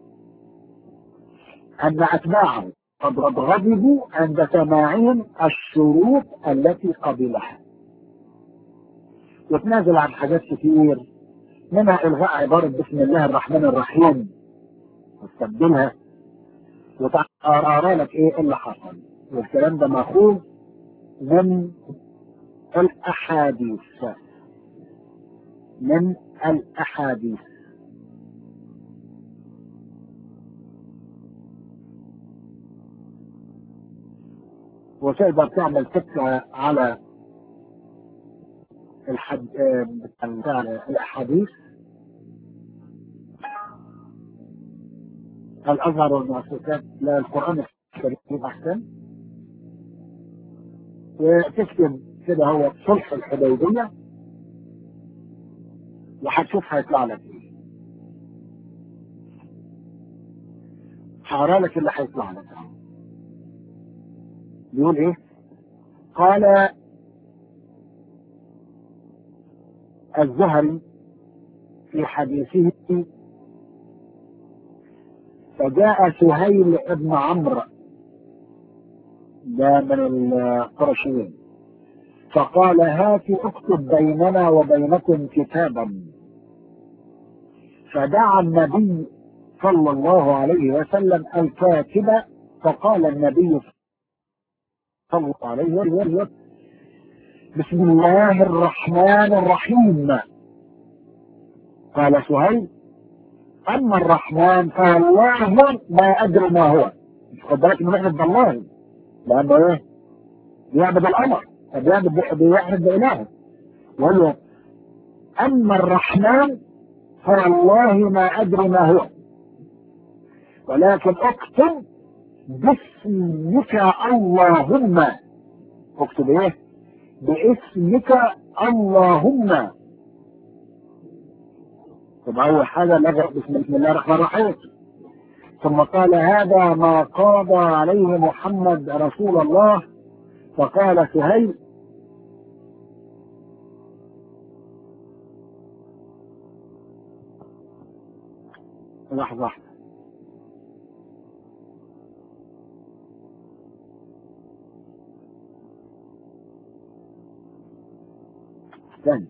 أن أتباعه قد غضبوا عند سماعهم الشروط التي قبلها وتنازل عن حاجات كتير منها الغاء عباره بسم الله الرحمن الرحيم واستبدلها وتقرا لك ايه اللي حصل والكلام ده ماخوذ من الاحاديث من الاحاديث وتقدر تعمل فكرة على الحد... بتاع الأحاديث الأزهر والمؤسسات لا القرآن الكريم أحسن وتكتب كده هو صلح الحديبية وهتشوف هيطلع لك ايه هقرا لك اللي هيطلع لك بيقول ايه قال الزهري في حديثه فجاء سهيل ابن عمرو ده من القرشيين فقال هات اكتب بيننا وبينكم كتابا فدعا النبي صلى الله عليه وسلم الكاتب فقال النبي صلى الله عليه وسلم بسم الله الرحمن الرحيم قال سهيل اما الرحمن فالله ما ادري ما هو مش خد بالك من نعمه الله لانه ايه بيعبد الامر بيعبد بيعبد بالهه وقال له اما الرحمن فوالله ما ادري ما هو ولكن اكتب باسمك اللهم اكتب ايه باسمك اللهم طب اول حاجه لغى بسم الله الرحمن الرحيم ثم قال هذا ما قاضى عليه محمد رسول الله فقال سهيل لحظة واحدة ثاني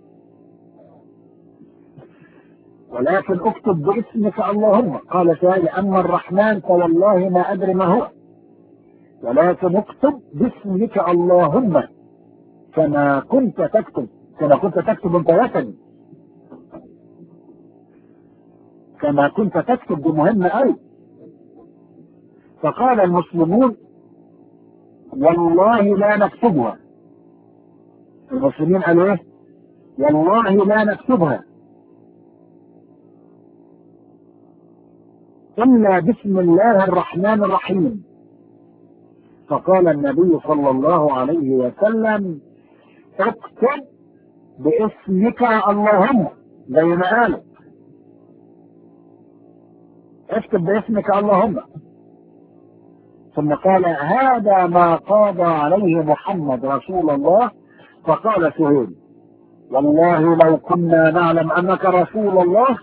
ولكن اكتب باسمك اللهم قال سهيل اما الرحمن فوالله ما ادري ما هو ولكن اكتب باسمك اللهم كما كنت تكتب كما كنت تكتب انت وثني كما كنت تكتب دي مهمة قوي فقال المسلمون والله لا نكتبها المسلمين قالوا ايه والله لا نكتبها إلا بسم الله الرحمن الرحيم فقال النبي صلى الله عليه وسلم اكتب باسمك اللهم زي ما قالوا اكتب باسمك اللهم ثم قال هذا ما قاضى عليه محمد رسول الله فقال سهيل والله لو كنا نعلم انك رسول الله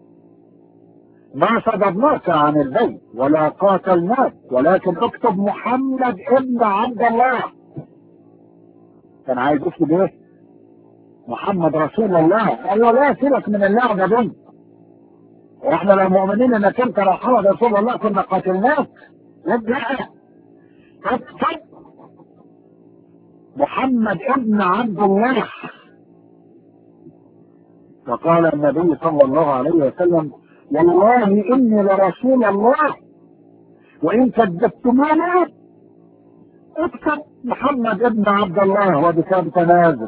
ما صدرناك عن البيت ولا قاتلناك ولكن اكتب محمد ابن عبد الله كان عايز يكتب ايه محمد رسول الله ايوه لا سيبك من اللعبه دي واحنا لو مؤمنين انك انت محمد رسول الله كنا قاتلناك لا اكتب محمد ابن عبد الله فقال النبي صلى الله عليه وسلم والله اني لرسول الله وان كذبتموني اكتب محمد ابن عبد الله ودي كان تنازل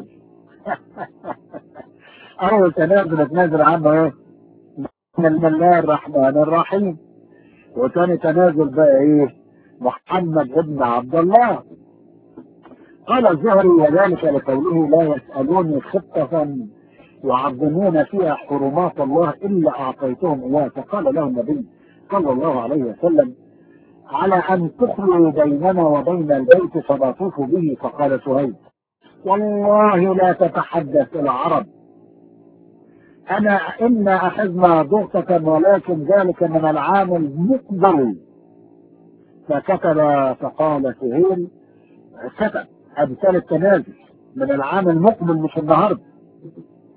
اول تنازل تنازل عنه ايه بسم الله الرحمن الرحيم وثاني تنازل بقى ايه محمد ابن عبد الله قال الزهري وذلك لقوله لا يسألوني خطة يعظمون فيها حرمات الله إلا أعطيتهم إياها فقال له النبي صلى الله عليه وسلم على أن تخلوا بيننا وبين البيت فنطوف به فقال سهيل والله لا تتحدث العرب أنا إنا أخذنا ضغطة ولكن ذلك من العام المقبل فكتب فقال سهيل كتب أمثال التنازل من العام المقبل مش النهارده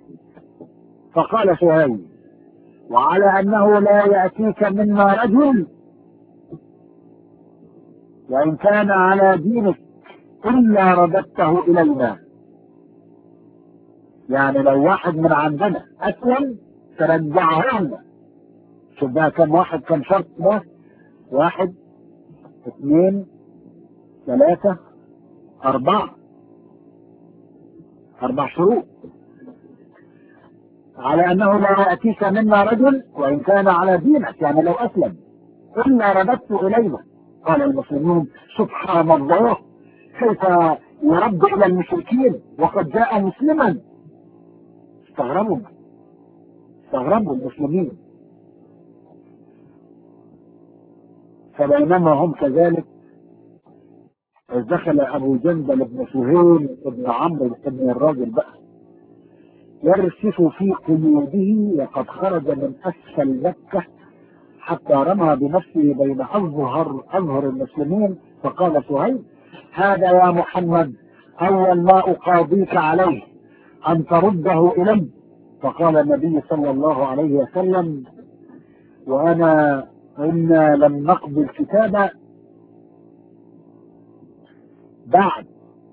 فقال سهيل وعلى أنه لا يأتيك منا رجل وإن كان على دينك إلا رددته إلينا يعني لو واحد من عندنا أسلم ترجعه لنا شوف بقى كم واحد كم شرط ده واحد اثنين ثلاثة أربعة أربع شروط على أنه لا يأتيك منا رجل وإن كان على دينك يعني لو أسلم إلا رددت إلينا قال المسلمون سبحان الله كيف يرد إلى المشركين وقد جاء مسلما استغربوا استغربوا المسلمين فبينما هم كذلك دخل ابو جندل بن سهيل بن عمرو بن الراجل بقى يرسف في قيوده وقد خرج من اسفل مكه حتى رمى بنفسه بين اظهر اظهر المسلمين فقال سهيل هذا يا محمد اول ما اقاضيك عليه ان ترده الي فقال النبي صلى الله عليه وسلم وانا انا لم نقضي الكتاب بعد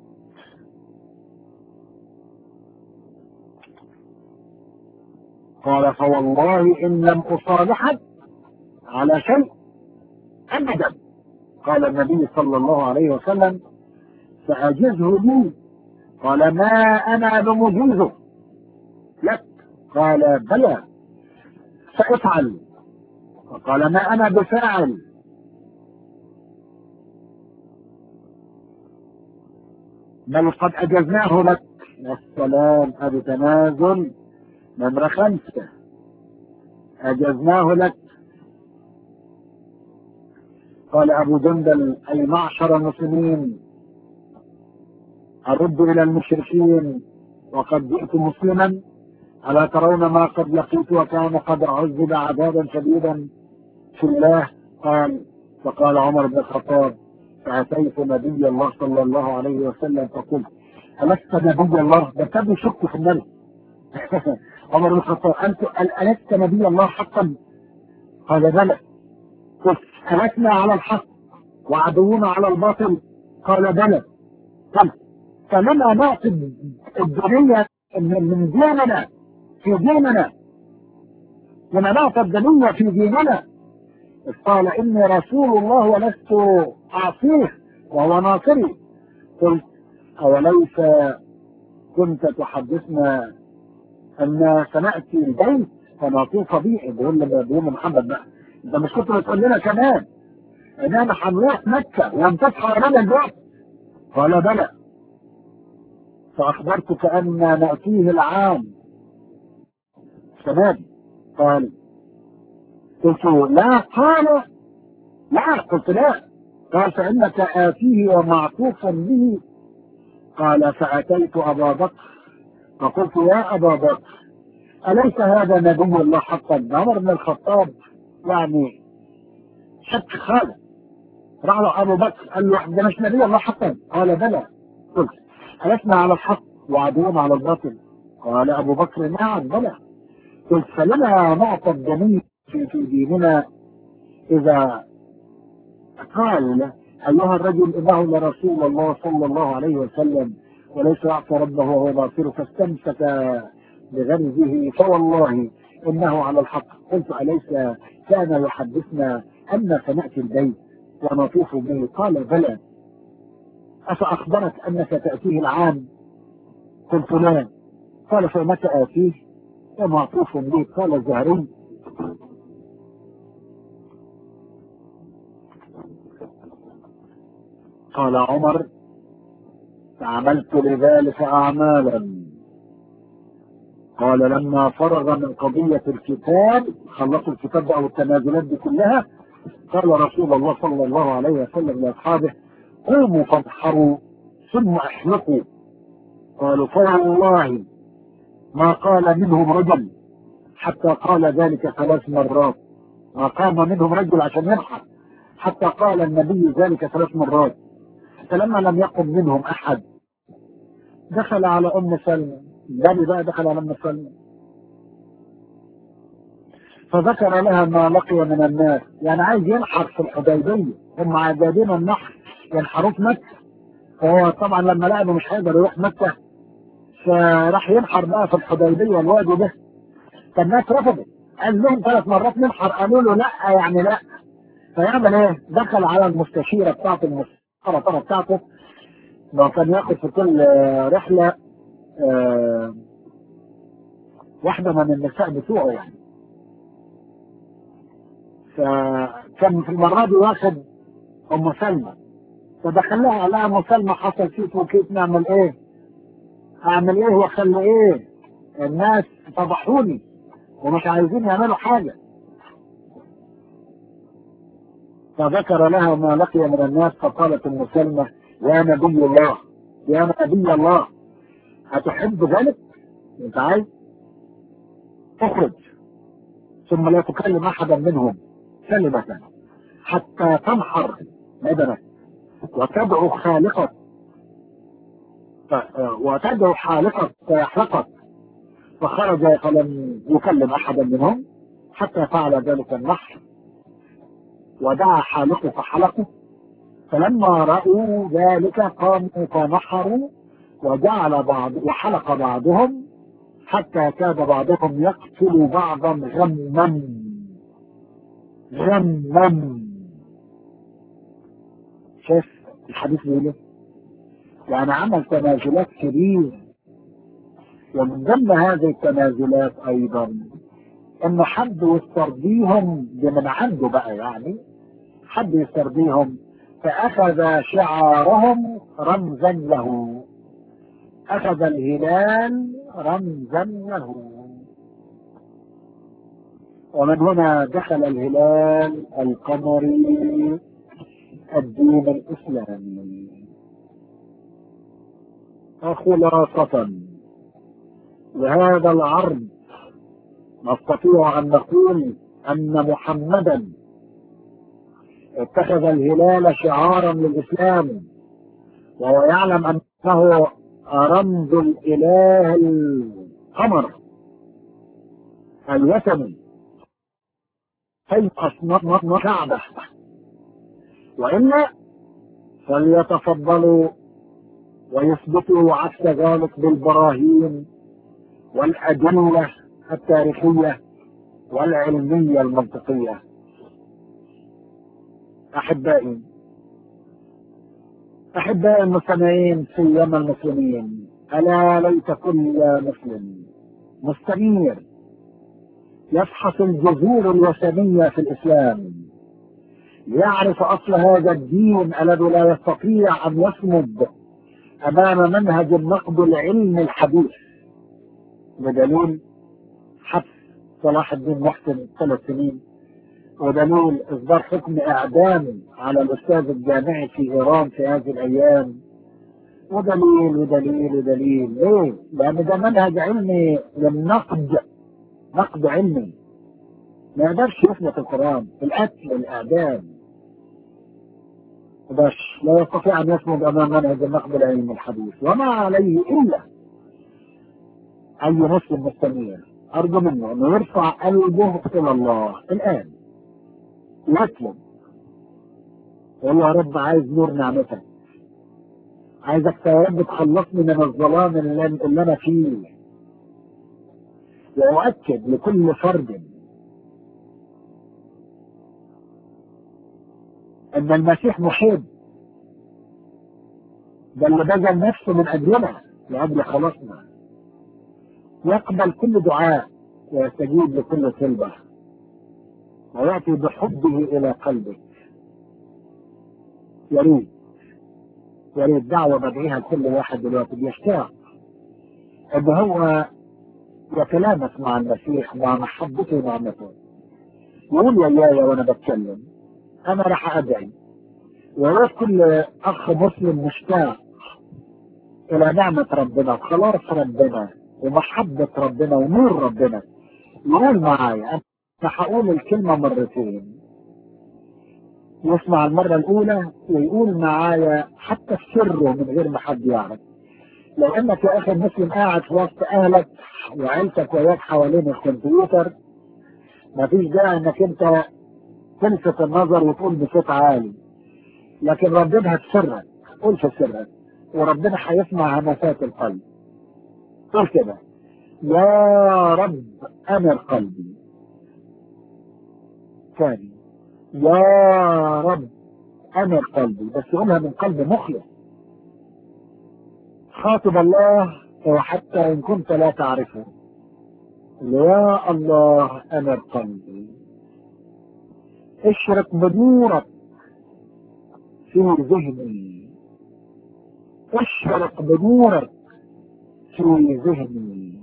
قال فوالله ان لم اصالحك على شيء ابدا قال النبي صلى الله عليه وسلم فاجزه لي قال ما انا بمجيزه لك قال بلى سافعل فقال ما انا بفاعل بل قد اجزناه لك والسلام ابو تنازل نمرة خمسة اجزناه لك قال ابو جندل اي معشر المسلمين ارد الى المشركين وقد جئت مسلما الا ترون ما قد لقيت وكان قد عذب عذابا شديدا في الله قال فقال عمر بن الخطاب فاتيت نبي الله صلى الله عليه وسلم فقلت الست نبي الله ده كان بيشك في النبي عمر بن الخطاب انت الست نبي الله حقا قال بلى قلت هلكنا على الحق وعدونا على الباطل قال بلى قلت فلما نعطي الدنيا من ديننا في ديننا لما نعطي الدنيا في ديننا قال اني رسول الله ولست اعصيه وهو ناصري قلت اوليس كنت تحدثنا ان سناتي البيت فنطوف به بيقول بيقول محمد بقى انت مش كنت بتقول لنا كمان اننا هنروح مكه وانتصر لنا البيت قال بلى فاخبرتك ان ناتيه العام تمام قال قلت لا قال لا قلت لا قال فإنك آتيه ومعطوف به قال فأتيت أبا بكر فقلت يا أبا بكر أليس هذا نبي الله حقا عمر بن الخطاب يعني شك خالد راح له أبو بكر قال له ده مش نبي الله حقا قال بلى قلت ألسنا على الحق وعدونا على الباطل قال أبو بكر نعم بلى قلت فلما نعطى الجميع في, في ديننا إذا قال أيها الرجل إنه لرسول الله صلى الله عليه وسلم وليس يعصى ربه وهو باصر فاستمسك بغمزه فوالله إنه على الحق قلت أليس كان يحدثنا أن سنأتي البيت ونطوف به قال بلى أفأخبرك أنك تأتيه العام قلت لا قال فمتى آتيه ومعطوف به قال الزهري قال عمر فعملت لذلك أعمالا قال لما فرغ من قضية الكتاب خلصوا الكتاب أو التنازلات دي كلها قال رسول الله صلى الله عليه وسلم لأصحابه قوموا فانحروا ثم احلقوا قالوا فوالله ما قال منهم رجل حتى قال ذلك ثلاث مرات ما قام منهم رجل عشان ينحر حتى قال النبي ذلك ثلاث مرات فلما لم يقم منهم احد دخل على ام سلمى النبي بقى دخل على ام سلمى فذكر لها ما لقي من الناس يعني عايز ينحر في الحديبية هم عجابين النحر ينحروه في مكة فهو طبعا لما لقى انه مش هيقدر يروح مكة فراح ينحر بقى في الحديبية الوادي ده فالناس رفضوا قال لهم ثلاث مرات ننحر قالوا له لا يعني لا فيعمل ايه؟ دخل على المستشيرة بتاعته المستشيرة بتاعته ما كان ياخد في كل رحلة آه واحدة من النساء بتوعه يعني فكان في المرة دي واخد أم سلمى فدخلها قال لها أم سلمى حصل كيف وكيف نعمل إيه؟ أعمل إيه وأخلي إيه؟ الناس فضحوني ومش عايزين يعملوا حاجة فذكر لها ما لقي من الناس فقالت ام سلمى يا نبي الله يا نبي الله أتحب ذلك؟ أنت عايز؟ اخرج ثم لا تكلم أحدا منهم كلمة حتى تنحر بدنك وتدعو خالقك وتدعو حالقك فيحلقك فخرج فلم يكلم أحدا منهم حتى فعل ذلك النحر ودعا حالقه فحلقه فلما رأوا ذلك قاموا فنحروا وجعل بعض وحلق بعضهم حتى كاد بعضهم يقتل بعضا غما غما شايف الحديث بيقول يعني عمل تنازلات كبيرة ومن ضمن هذه التنازلات ايضا ان حد يسترضيهم بمن عنده بقى يعني حد يسترضيهم فاخذ شعارهم رمزا له اخذ الهلال رمزا له ومن هنا دخل الهلال القمري الدين الاسلامي خلاصة لهذا العرض نستطيع ان نقول ان محمدا اتخذ الهلال شعارا للاسلام وهو يعلم انه رمز الاله القمر الوثني كيف اصنعنا كعبه والا فليتفضلوا ويثبتوا عكس ذلك بالبراهين والادله التاريخيه والعلميه المنطقيه احبائي احبائي المستمعين سيما المسلمين الا ليت كل مسلم مستنير يفحص الجذور الوثنيه في الاسلام ليعرف اصل هذا الدين الذي لا يستطيع ان يصمد امام منهج النقد العلمي الحديث بدليل حبس صلاح الدين محسن ثلاث سنين ودليل اصدار حكم اعدام على الاستاذ الجامعي في ايران في هذه الايام ودليل ودليل ودليل ليه؟ لان ده منهج علمي للنقد نقد علمي ما يقدرش يثبت القران القتل الاعدام باش لا يستطيع ان يصمد امام منهج النقد العلمي الحديث وما عليه الا اي مسلم مستنير ارجو منه انه يرفع قلبه الى الله الان يطلب يقول يا رب عايز نور نعمتك عايزك يا رب تخلصني من الظلام اللي, اللي انا فيه واؤكد لكل فرد ان المسيح محب ده اللي بذل نفسه من اجلنا لاجل خلاصنا يقبل كل دعاء ويستجيب لكل طلبه ويأتي بحبه إلى قلبك يا ريت يا ريت دعوة بدعيها لكل واحد دلوقتي بيشتاق إن هو يتلامس مع المسيح مع محبته ونعمته يقول وياي وأنا بتكلم أنا راح أدعي ويا ريت كل أخ مسلم مشتاق إلى نعمة ربنا خلاص ربنا ومحبة ربنا ونور ربنا يقول معايا فهقول الكلمة مرتين يسمع المرة الأولى ويقول معايا حتى السر من غير ما حد يعرف لو انك يا اخي المسلم قاعد في وسط اهلك وعيلتك وياك حوالين الكمبيوتر مفيش داعي انك انت تلفت النظر وتقول بصوت عالي لكن رددها في سرك قول في سرك وربنا هيسمع همسات القلب قول كده يا رب امر قلبي ثاني يا رب امر قلبي بس قولها من قلب مخلص خاطب الله وحتى ان كنت لا تعرفه يا الله امر قلبي اشرق بنورك في ذهني اشرق بنورك في ذهني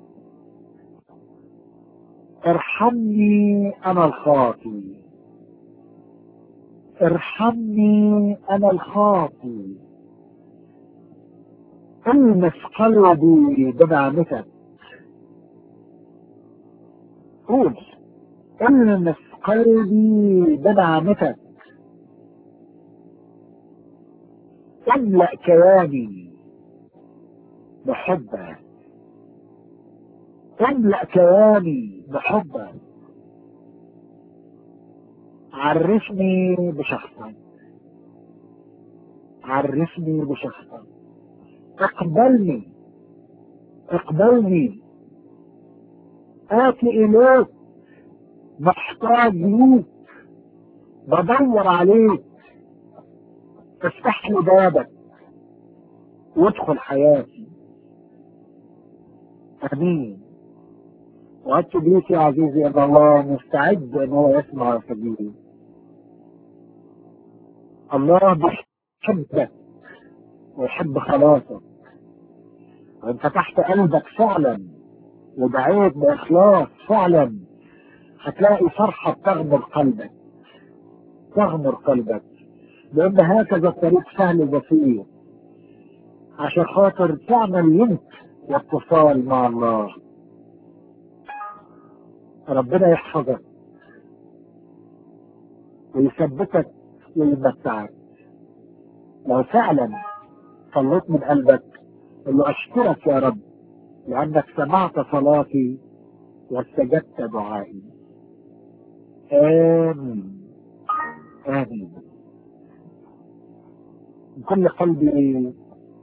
ارحمني انا الخاطي ارحمني انا الخاطي المس قلبي بنعمتك قول المس قلبي بنعمتك املأ كياني بحبك املأ كياني بحبك عرفني بشخصك عرفني بشخصك اقبلني اقبلني آتي إليك محتاج ليك بدور عليك افتح لي بابك وادخل حياتي امين وقت بيك يا عزيزي ان الله مستعد ان هو يسمع سبيلي الله بيحبك ويحب خلاصك وان فتحت قلبك فعلا ودعيت باخلاص فعلا هتلاقي فرحه تغمر قلبك تغمر قلبك لان هكذا الطريق سهل وبسيط عشان خاطر تعمل لينك واتصال مع الله ربنا يحفظك ويثبتك ويمتعك لو فعلا صليت من قلبك قل له اشكرك يا رب لانك سمعت صلاتي واستجبت دعائي امين امين من كل قلبي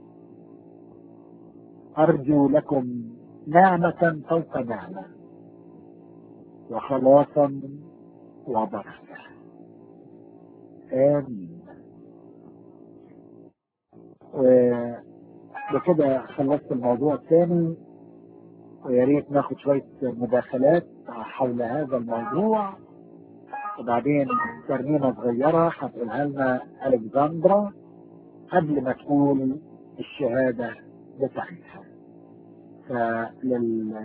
أرجو لكم نعمة فوق نعمة وخلاصا وبركة آمين وبكده خلصت الموضوع الثاني ويا ريت ناخد شوية مداخلات حول هذا الموضوع وبعدين ترنيمة صغيرة هتقولها لنا ألكسندرا قبل ما تقول الشهادة بتاعتها فلل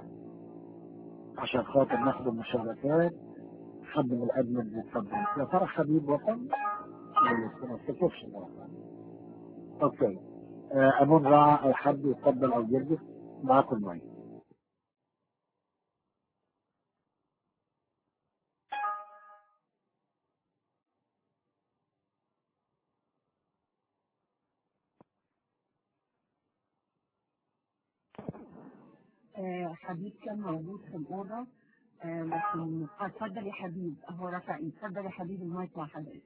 عشان خاطر ناخد المشاركات حد من الأدمن يتفضل يا ترى حبيب وطن ما افتكرش وطن اوكي آه، امون راعى او حد يتفضل او يرجف معاكم المايك آه، حبيب كان موجود في الأوضة آه، لكن آه، اتفضل يا حبيب هو رفع ايد اتفضل يا حبيب المايك مع حضرتك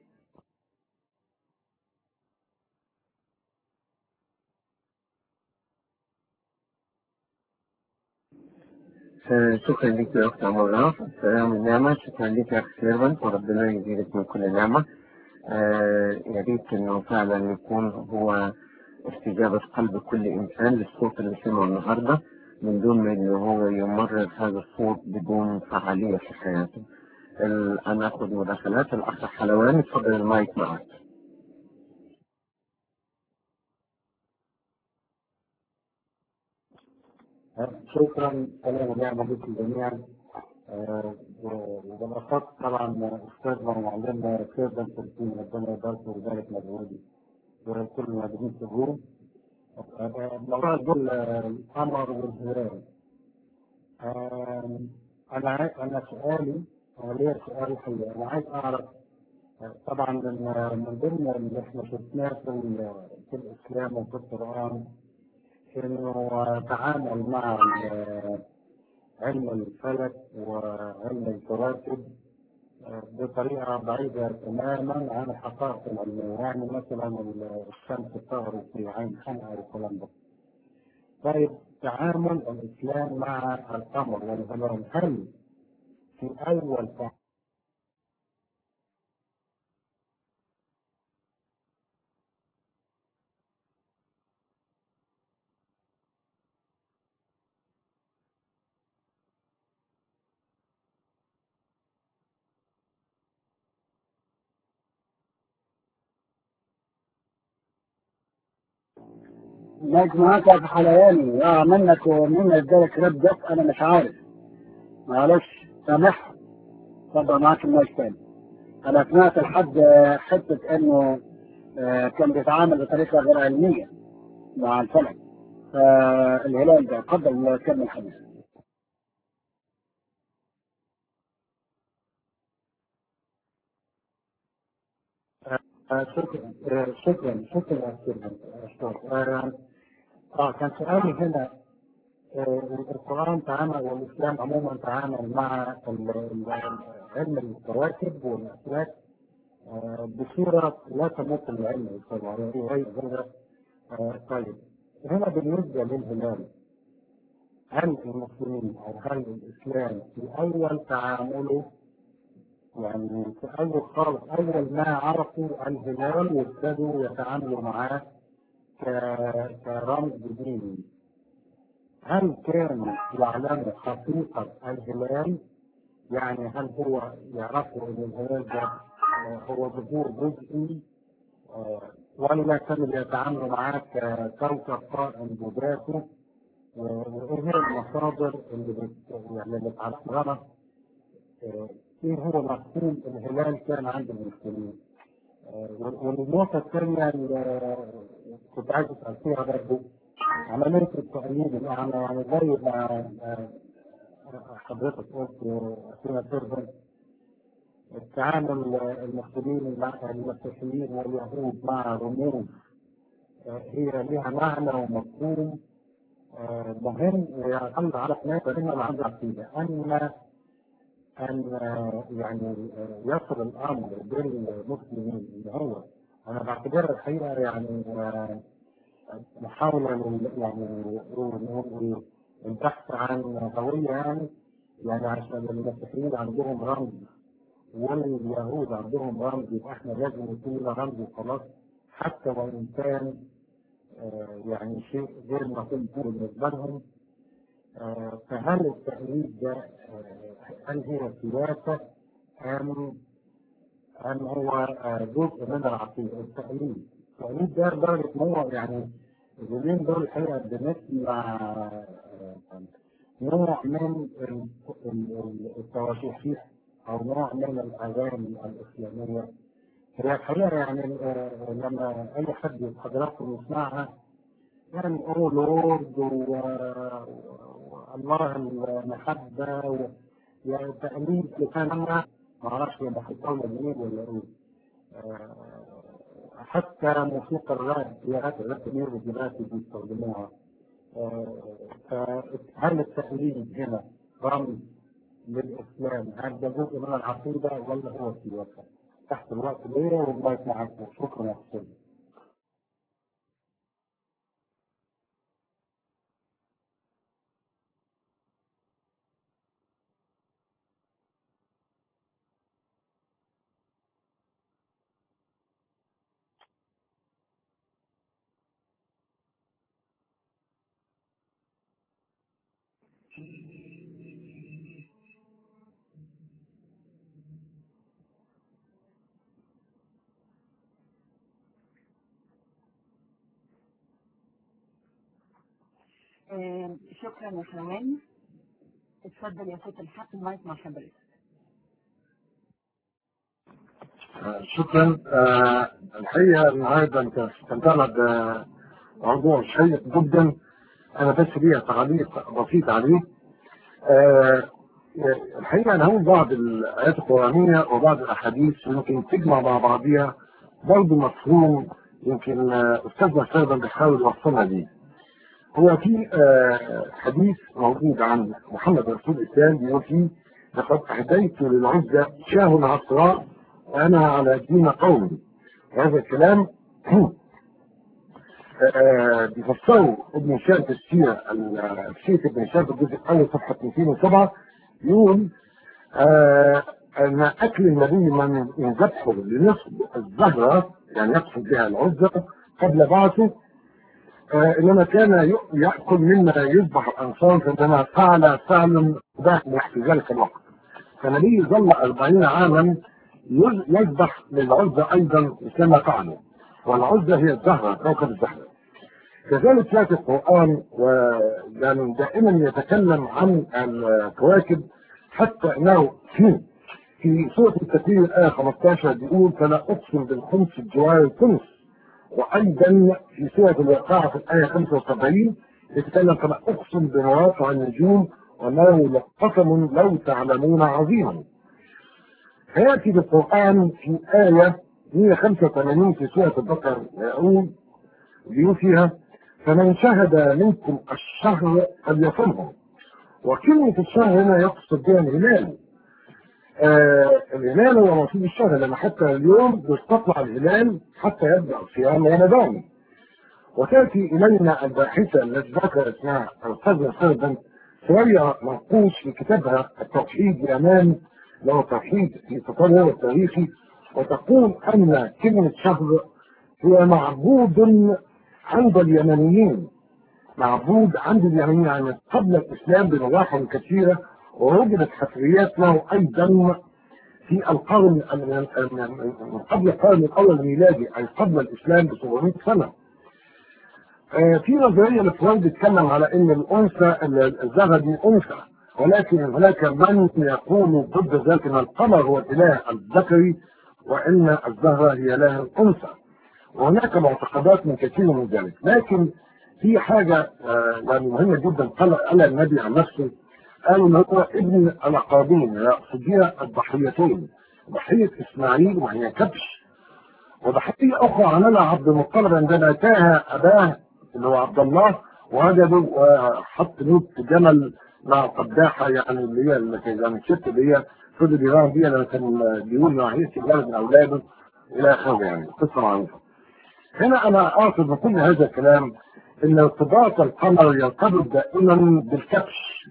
شكرا لك يا أخت عمر سلام النعمة شكرا لك يا أخ سيرفنت وربنا يزيدك من كل نعمة آه، يا ريت إنه فعلا يكون هو استجابة قلب كل إنسان للصوت اللي سمعه النهاردة من دون ما إنه هو يمرر هذا الصوت بدون فعالية في حياته. ال- أنا أخذ مداخلات الأخ حلواني اتفضل المايك معك. شكرا سلام ونعمة بكم جميعا آه، و- وبالأخص طبعا أستاذنا ومعلمنا سيدنا سلطين ربنا يبارك ويبارك مجهودي وكل الموجودين في الروم آه، موضوع دول آه، القمر والهلال آه، أنا عاي- أنا سؤالي أنا ليا سؤال الحقيقة أنا عايز أعرف آه، طبعا من من ضمن اللي احنا شفناه في ال- في الإسلام وفي القرآن انه تعامل مع ال- علم الفلك وعلم الكواكب بطريقة بعيدة تماما عن الحقائق العلمية يعني مثلا الشمس تغرب في عين حمقى والكلام ده. طيب تعامل الإسلام مع القمر والهلال هل في أول مجموعات في حلواني يا منك ومن ادالك رد انا مش عارف معلش سامح اتفضل معاك الناس تاني انا سمعت لحد حته انه آه، كان بيتعامل بطريقه غير علميه مع الفلك فالهلال ده اتفضل كمل حديث آه، شكرا آه، شكرا شكرا شكرا آه، اه كان سؤالي هنا آه، القرآن تعامل والإسلام عموما تعامل مع ال- ال- علم الكواكب والأفلاك آه، بصورة لا تمت العلم طبعا هي هي آه، طيب هنا بالنسبة للهلال هل المسلمين أو هل الإسلام في أول تعامله يعني في أول خالص أول ما عرفوا الهلال وابتدوا يتعاملوا معاه ك- كرمز ديني هل كانوا يعلموا حقيقة الهلال؟ يعني هل هو يعرفوا أن الهلال ده آه، هو ظهور جزئي آه، ولا كانوا بيتعاملوا معاه ككوكب قائم بذاته آه، وإيه هي المصادر اللي بت يعني اللي بتعرفنا آه، ايه هو مفهوم الهلال كان عند المسلمين آه، والنقطة الثانية اللي كنت عايز أسأل فيها برضه عملية التأييد الأعلى يعني زي ما آه، حضرتك قلت فيما تربط التعامل المسلمين مع المسيحيين واليهود مع رموز آه، هي لها معنى ومفهوم آه، مهم ويعتمد على ناس منهم عندها عقيدة أن أن آه، يعني آه، يصل الأمر بالمسلمين إن هو أنا بعتبرها الحقيقة يعني آه، محاولة لل- يعني نقول البحث عن هوية يعني يعني عشان المسيحيين عندهم رمز واليهود عندهم رمز يبقى احنا لازم يكون لنا رمز وخلاص حتى وان كان آه، يعني شيء غير مفهوم بالنسبة لهم آه، فهل التأليف ده آه، هل هي سياسة أم أم هو آه، جزء من العقيدة التأليف التأليف ده لدرجة إن هو يعني اليومين دول الحقيقة بنسمع آه، نوع من ال- ال- ال- التواشيح أو نوع من الأغاني الإسلامية هي الحقيقة يعني آه، لما أي حد حضراتكم يسمعها يعني أو لورد والله المحبة و- يعني تأليف لكان ما أعرفش يبقى حيطان جميل ولا إيه آه، حتى موسيقى الراب هي راب ميوزك دلوقتي بيستخدموها آه، فهل التأليف هنا رمز للإسلام هل ده جزء من العقيدة ولا هو سياسة؟ تحت الوقت ليه والله معكم شكرا يا حسين آه، شكرا يا حنان اتفضل يا ست الحق المايك مع حضرتك شكرا آه، الحقيقة النهاردة انت استمتعنا بموضوع شيق جدا انا بس ليا تعليق بسيط عليه آه، الحقيقة انا هقول بعض الايات القرآنية وبعض الاحاديث يمكن تجمع مع بعضها برضه مفهوم يمكن آه، استاذنا سيدا بيحاول يوصلنا ليه هو في آه، حديث موجود عن محمد رسول الإسلام بيقول فيه لقد أهديت للعزة شاه عصراء وأنا على دين قومي هذا الكلام آه، بيفسره ابن هشام في السيرة الشيخ ابن هشام في الجزء الأول صفحة 207 يقول آه، أن أكل النبي من يذبحه لنصب الزهرة يعني يقصد بها العزة قبل بعثه آه، انما كان ي- ياكل مما يذبح الانصار فانما فعل فعل باح في ذلك الوقت فالنبي ظل أربعين عاما يز- يذبح للعزة ايضا كما فعلوا والعزة هي الزهرة كوكب الزهرة كذلك ياتي القران ويعني دائما يتكلم عن الكواكب حتى انه في في سوره التكوين الايه 15 بيقول فلا اقسم بالخمس الجوار الخمس وايضا في سوره الواقعه في الايه 75 يتكلم كما اقسم بمواقع النجوم وانه لقسم لو تعلمون عظيما. فياتي بالقران في ايه 185 في سوره البقره يقول بيقول فيها فمن شهد منكم الشهر فليصمه وكلمة الشهر هنا يقصد بها الهلال آه الهلال هو نصيب الشهر لأن حتى اليوم يستطلع الهلال حتى يبدأ صيام رمضان وتأتي إلينا الباحثة التي ذكر اسمها القذر سربا شوية منقوش في كتابها التوحيد اليمان له توحيد في تطور التاريخي وتقول أن كلمة شهر هو معبود عند اليمنيين معبود عند اليمنيين يعني قبل الإسلام بمراحل كثيرة ووجدت حفريات له أيضا في القرن من قبل القرن الأول الميلادي أي قبل الإسلام ب 700 سنة. آه، في نظرية لفرويد بيتكلم على أن الأنثى الزهرة دي أنثى ولكن هناك من يقول ضد ذلك أن القمر هو الإله الذكري وأن الزهرة هي إله الأنثى. وهناك معتقدات من كثير من ذلك لكن في حاجة آه، يعني مهمة جدا قال قالها النبي عن نفسه قال ان هو ابن العقابين يقصد بها الضحيتين ضحية اسماعيل وهي كبش وضحية اخرى عملها عبد المطلب عندما اتاها اباه اللي هو عبد الله وجده وحط نوت جمل مع قداحة يعني اللي هي اللي كان- يعني الست اللي هي فضل يراهن بيها لما كان بيقول انه هيسي ولد من اولاده الى اخره يعني قصة معروفة هنا انا اقصد من كل هذا الكلام ان ارتباط القمر يرتبط دائما بالكبش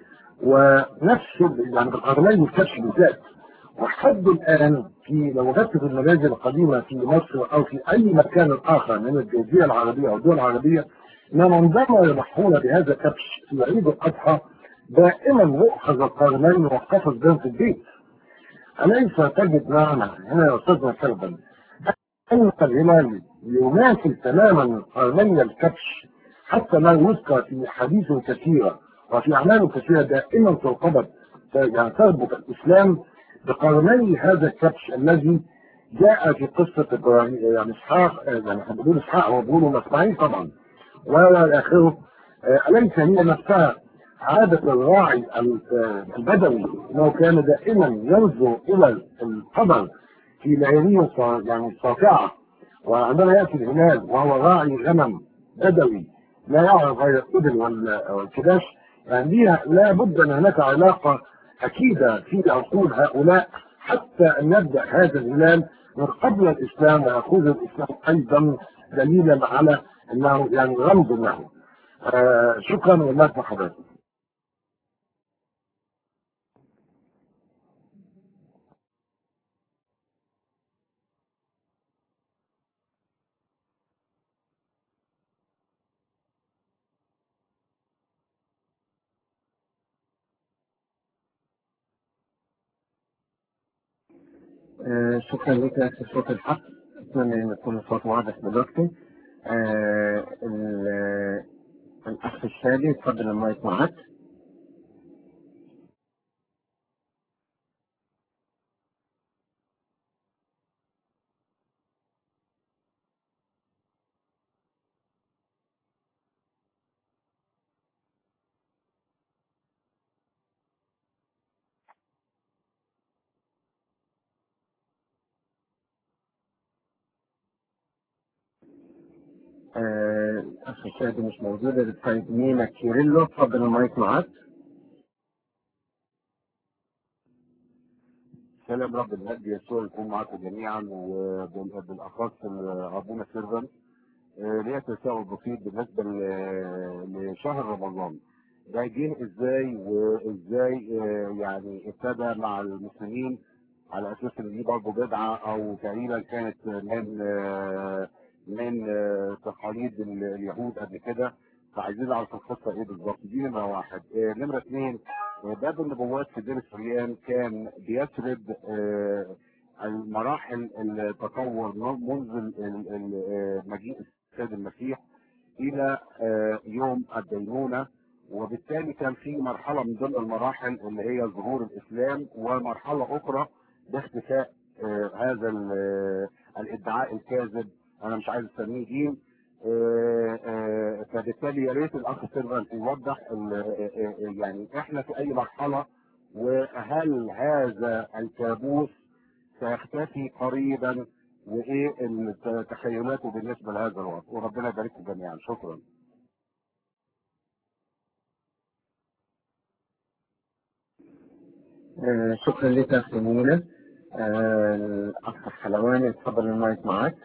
ونفس ال- يعني بالقرنين الكبش بالذات وحد الان في لو وجدت في المنازل القديمه في مصر او في اي مكان اخر من الجزيره العربيه او الدول العربيه انهم عندما يضحون بهذا الكبش في عيد الاضحى دائما يؤخذ القرنين وقفز بهم في البيت اليس تجد معنا هنا يا استاذنا سلبا أن الهلال يماثل تماما قرني الكبش حتى ما يذكر في حديث كثيرة وفي أعمال كثيرة دائما ترتبط يعني تربط الإسلام بقرني هذا الكبش الذي جاء في قصة إبراهيم يعني إسحاق يعني احنا بنقول إسحاق هو بيقولوا إسماعيل طبعا وإلى آخره آه، أليس هي نفسها عادة الراعي البدوي أنه كان دائما ينظر إلى القمر في لياليه الصا- يعني الساطعة وعندما يأتي الهلال وهو راعي غنم بدوي لا يعرف غير الإبل وال- والكباش يعني ليها لا بد أن هناك علاقة أكيدة في عقول هؤلاء حتى أن يبدأ هذا الهلال من قبل الإسلام ويكون الإسلام أيضا دليلا على أنه يعني رمز له آه شكرا والله يسمح حضرتك آه، شكرا لك يا أخي صوت الحق أتمنى أن يكون الصوت واضح دلوقتي آه، ال- الأخ الشادي تفضل المايك معك آه، الأخ الأخ شادي مش موجود السيد مينا كيريلو اتفضل المايك معاك سلام رب المجد يسوع يكون معكم جميعا وبالاخص ابونا سيرفن ليا تساؤل بسيط بالنسبه ل- لشهر رمضان ده جه ازاي وازاي آه، يعني ابتدى مع المسلمين على اساس ان دي برضه بدعه او تقريبا كانت من آه، من آه، تقاليد ال- اليهود قبل كده فعايزين نعرف القصه ايه بالظبط دي نمره واحد آه، نمره اثنين آه، باب النبوات في دير السريان كان بيسرد آه، المراحل التطور منذ ال- ال- ال- آه، مجيء السيد المسيح الى آه، يوم الدينونه وبالتالي كان في مرحله من ضمن المراحل اللي هي ظهور الاسلام ومرحله اخرى باختفاء آه، هذا ال- آه، الادعاء الكاذب انا مش عايز اسميه دين آه، آه، فبالتالي يا ريت الاخ سيرفنت يوضح ال- آه، آه، يعني احنا في اي مرحله وهل هذا الكابوس سيختفي قريبا وايه ال- تخيلاته بالنسبه لهذا الوقت وربنا يبارككم جميعا شكرا آه، شكرا لك يا أخي مينا آه، الأخ حلواني اتفضل المايك معاك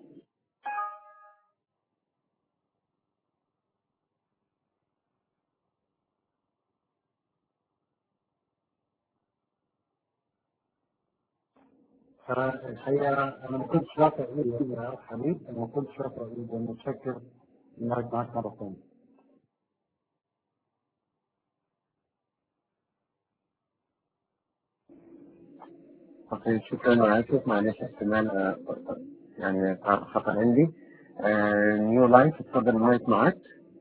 فالحقيقة أنا ما كنتش رافع إيدي يا أخ حميد أنا ما كنتش رافع إيدي أنا متشكر إنك معاك مرة ثانية. اوكي شكرا انا اسف معلش احتمال آه، يعني خطأ عندي آه، نيو لايف اتفضل المايك معاك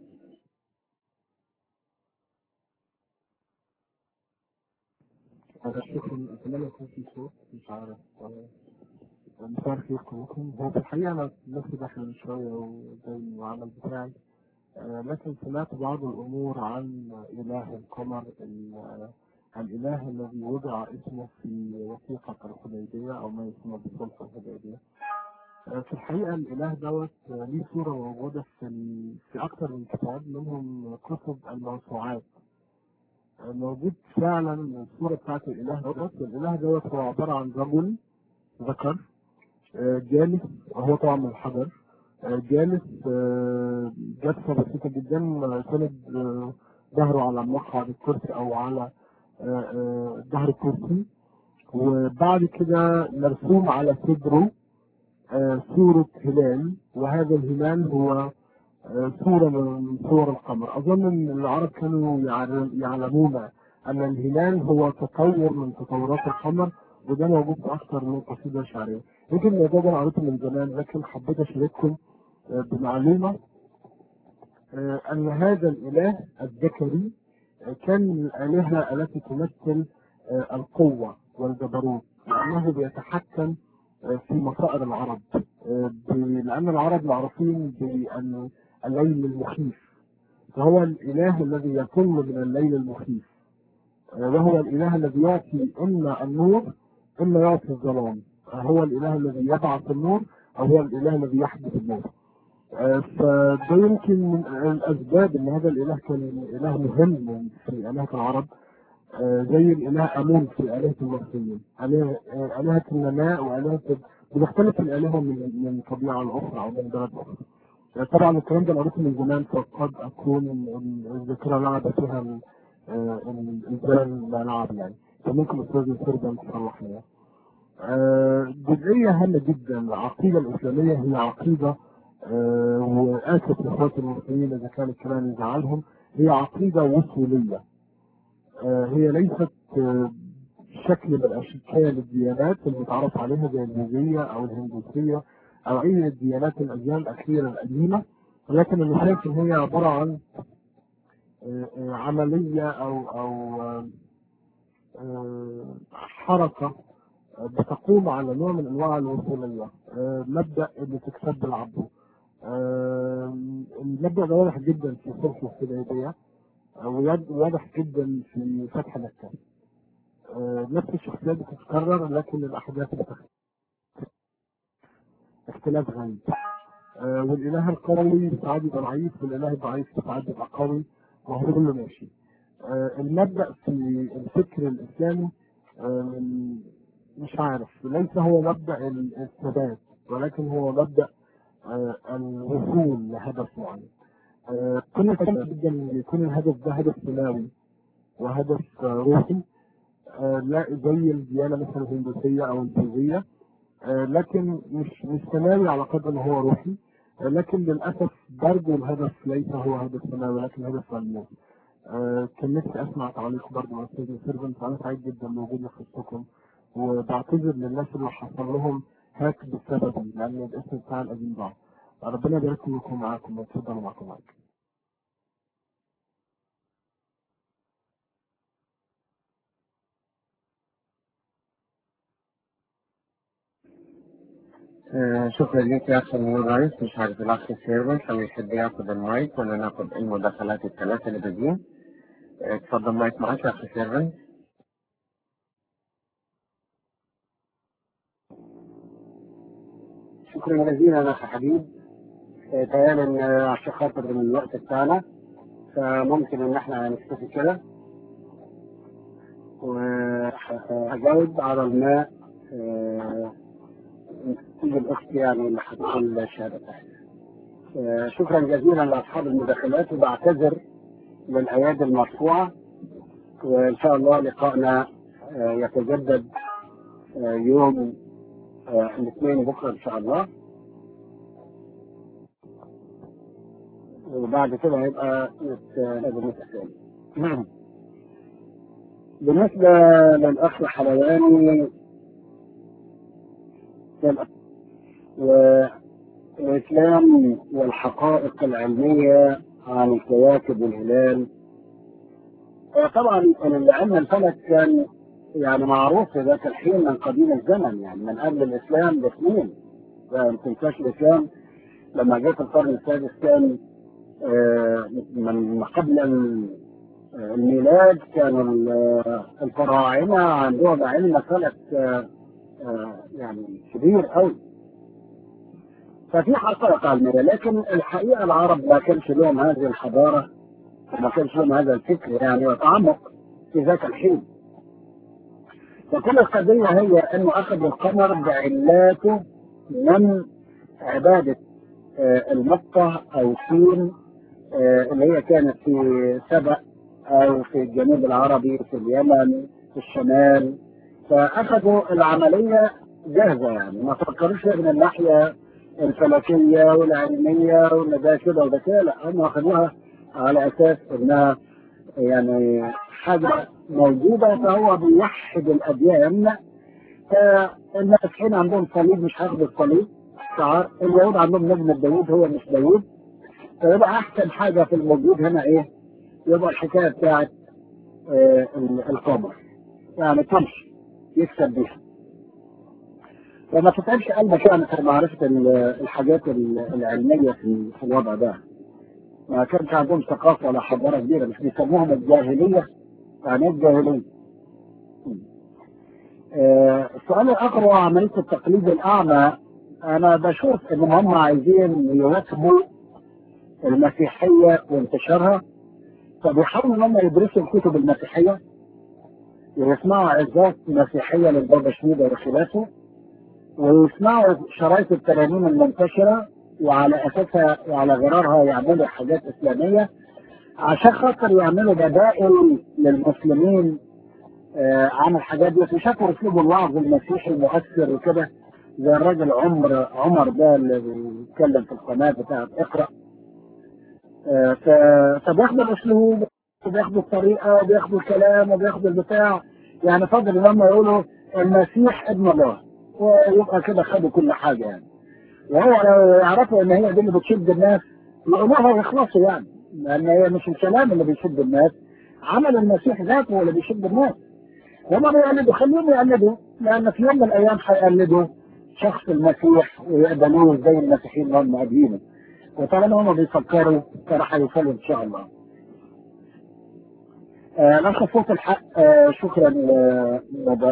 هذا شكرا أتمنى يكون في صوت مش عارف آه، مساء الخير كلكم هو في الحقيقة أنا نفسي داخل من شوية وزي العمل بتاعي آه، لكن سمعت بعض الأمور عن إله القمر ال- الإله الذي وضع اسمه في وثيقة الحديبية أو ما يسمى بصلح الحديبية آه، في الحقيقة الإله دوت آه، ليه صورة موجودة في ال- في أكثر من كتاب منهم كتب الموسوعات آه، موجود فعلا الصورة بتاعت الإله دوت الإله دوت هو عبارة عن رجل ذكر آه، جالس هو طبعا من الحجر آه، جالس آه، جلسة بسيطة جدا آه، سند آه، ظهره على مقعد الكرسي أو على آه، آه، ظهر الكرسي وبعد كده مرسوم على صدره آه، صورة هلال وهذا الهلال هو آه، صورة من صور القمر أظن أن العرب كانوا يعر- يعلمون أن الهلال هو تطور من تطورات القمر وده موجود في أكثر من قصيدة شعرية يمكن الموضوع ده أنا قريته من زمان لكن حبيت أشارككم آه، بمعلومة آه، أن هذا الإله الذكري آه، كان من الآلهة التي تمثل آه، القوة والجبروت لأنه بيتحكم آه، في مصائر العرب آه، ب- لأن العرب معروفين بأن الليل المخيف فهو الإله الذي يكون من الليل المخيف آه، وهو الإله الذي يعطي إما النور إما يعطي الظلام آه، هو الإله الذي يبعث النور أو هو الإله الذي يحدث النور آه، فده يمكن من الأسباب إن هذا الإله كان إله مهم في آلهة العرب آه، زي الإله أمون في آلهة المصريين آلهة آه، آلهة النماء وآلهة بتختلف الآلهة من من طبيعة لأخرى أو من بلد أخرى آه، طبعا الكلام ده أنا قريته من زمان فقد أكون ال- الذاكرة لعب فيها ال- آه، ال- الزمن لا لعب يعني فممكن الأستاذ يصير ده تصلح لي آه، جزئية هامة جدا العقيدة الإسلامية هي عقيدة آه، وآسف لإخواتي المسلمين إذا كان الكلام يزعلهم هي عقيدة وصولية آه، هي ليست آه، شكل من أشكال الديانات المتعارف عليها زي البوذية أو الهندوسية أو أي الديانات الأديان الأخيرة القديمة ولكن أنا شايف إن هي عبارة عن آه، آه، عملية أو أو آه، آه، حركة بتقوم على نوع من انواع الوصوليه آه، مبدا اللي تكسب بالعبد آه، المبدا ده واضح جدا في صلح الحديبيه آه، ويد- واضح جدا في فتح مكه آه، نفس الشخصيات بتتكرر لكن الاحداث بتختلف اختلاف غريب آه، والاله القوي ساعات يبقى ضعيف والاله الضعيف ساعات يبقى قوي وهو كله ماشي آه، المبدا في الفكر الاسلامي آه، مش عارف ليس هو مبدا ال- الثبات ولكن هو مبدا آه، الوصول لهدف معين آه، كل سنة جدا إن يكون الهدف ده هدف سماوي وهدف آه، روحي آه، لا زي الديانة مثلا الهندوسية أو البوذية آه، لكن مش مش سماوي على قدر ما هو روحي آه، لكن للأسف برضه الهدف ليس هو هدف سماوي لكن هدف ملموس آه، كان نفسي أسمع تعليق برضه من أستاذ سيرفنت أنا سعيد جدا بوجودي في وسطكم وبعتذر للناس اللي حصل لهم هاك بسببي لأن الاسم بتاع القديم ضاع ربنا يبارك لكم ويكون معاكم وتفضلوا معاكم معاك آه، شكرا لك يا اخي نور رئيس مش عارف الاخ سيرفن لو يحب ياخد المايك ولا ناخد المداخلات الثلاثه اللي باقيين آه، اتفضل المايك معاك يا اخي سيرفن شكرا جزيلا اخي حبيب آه، تهيألي ان آه، عشان خاطر الوقت بتاعنا فممكن ان احنا نكتفي كده وهجاوب على الماء آه، تيجي الاخت يعني اللي هتقول الشهاده بتاعتها آه، شكرا جزيلا لاصحاب المداخلات وبعتذر للايادي المرفوعه وان شاء الله لقائنا آه، يتجدد آه، يوم آه، الاثنين بكره ان شاء الله وبعد كده هيبقى نتقابل نتقابل بالنسبة للأخ الحلواني للأخ- والإسلام والحقائق العلمية عن الكواكب والهلال آه، طبعا العلم الفلك كان يعني معروف في ذاك الحين من قديم الزمن يعني من قبل الإسلام بسنين ما تنساش الإسلام لما جاء في القرن السادس كان آه، من قبل ال- آه، الميلاد كان ال- الفراعنة عندهم علم فلك آه، آه، يعني كبير قوي ففي حقائق علمية لكن الحقيقة العرب ما كانش لهم هذه الحضارة وما كانش لهم هذا الفكر يعني وتعمق في ذاك الحين فكل القضية هي انه اخذ القمر بعلاته من عبادة آه، المقة او سين آه، اللي هي كانت في سبأ او في الجنوب العربي في اليمن في الشمال فاخذوا العملية جاهزة يعني ما فكروش من الناحية الفلكية والعلمية وان ده كده وده كده لا هم اخذوها على اساس انها يعني حاجة موجودة فهو بيوحد الأديان فالمسيحيين عندهم صليب مش هياخدوا الصليب شعار اليهود عندهم نجم داوود هو مش داوود فيبقى أحسن حاجة في الموجود هنا إيه؟ يبقى الحكاية بتاعت آه ال- القمر يعني تمشي يكسب بيها وما تتعبش قلبك يعني في معرفة ال- الحاجات ال- العلمية في في الوضع ده ما كانش عندهم ثقافة ولا حضارة كبيرة مش بيسموهم الجاهلية يعني ايه الجاهلية؟ آه، السؤال الآخر هو عملية التقليد الأعمى أنا بشوف إن هم عايزين يواكبوا المسيحية وانتشارها فبيحاولوا إن هم يدرسوا الكتب المسيحية ويسمعوا عظات مسيحية للبابا شنودة وخلافه ويسمعوا شرايط الترانيم المنتشرة وعلى أساسها وعلى غرارها يعملوا حاجات إسلامية عشان خاطر يعملوا بدائل للمسلمين آه، عن الحاجات دي وشافوا اسلوب الوعظ المسيحي المؤثر وكده زي الراجل عمر عمر ده اللي بيتكلم في القناه بتاعت اقرا آه، ف- فبياخدوا الاسلوب وبياخدوا الطريقه وبياخدوا الكلام وبياخدوا البتاع يعني فضل لما يقولوا المسيح ابن الله ويبقى كده خدوا كل حاجه يعني وهو لو يعرفوا ان هي دي اللي بتشد الناس يقولوها ويخلصوا يعني لان هي مش الكلام اللي بيشد الناس عمل المسيح ذاته هو اللي بيشد الناس هما بيقلدوا خليهم يقلدوا لان في يوم من الايام هيقلدوا شخص المسيح ويقبلوه زي المسيحيين اللي هم قابلينه وطالما هم بيفكروا فراح هيوصلوا ان شاء الله. آه ناخد صوت الحق آه شكرا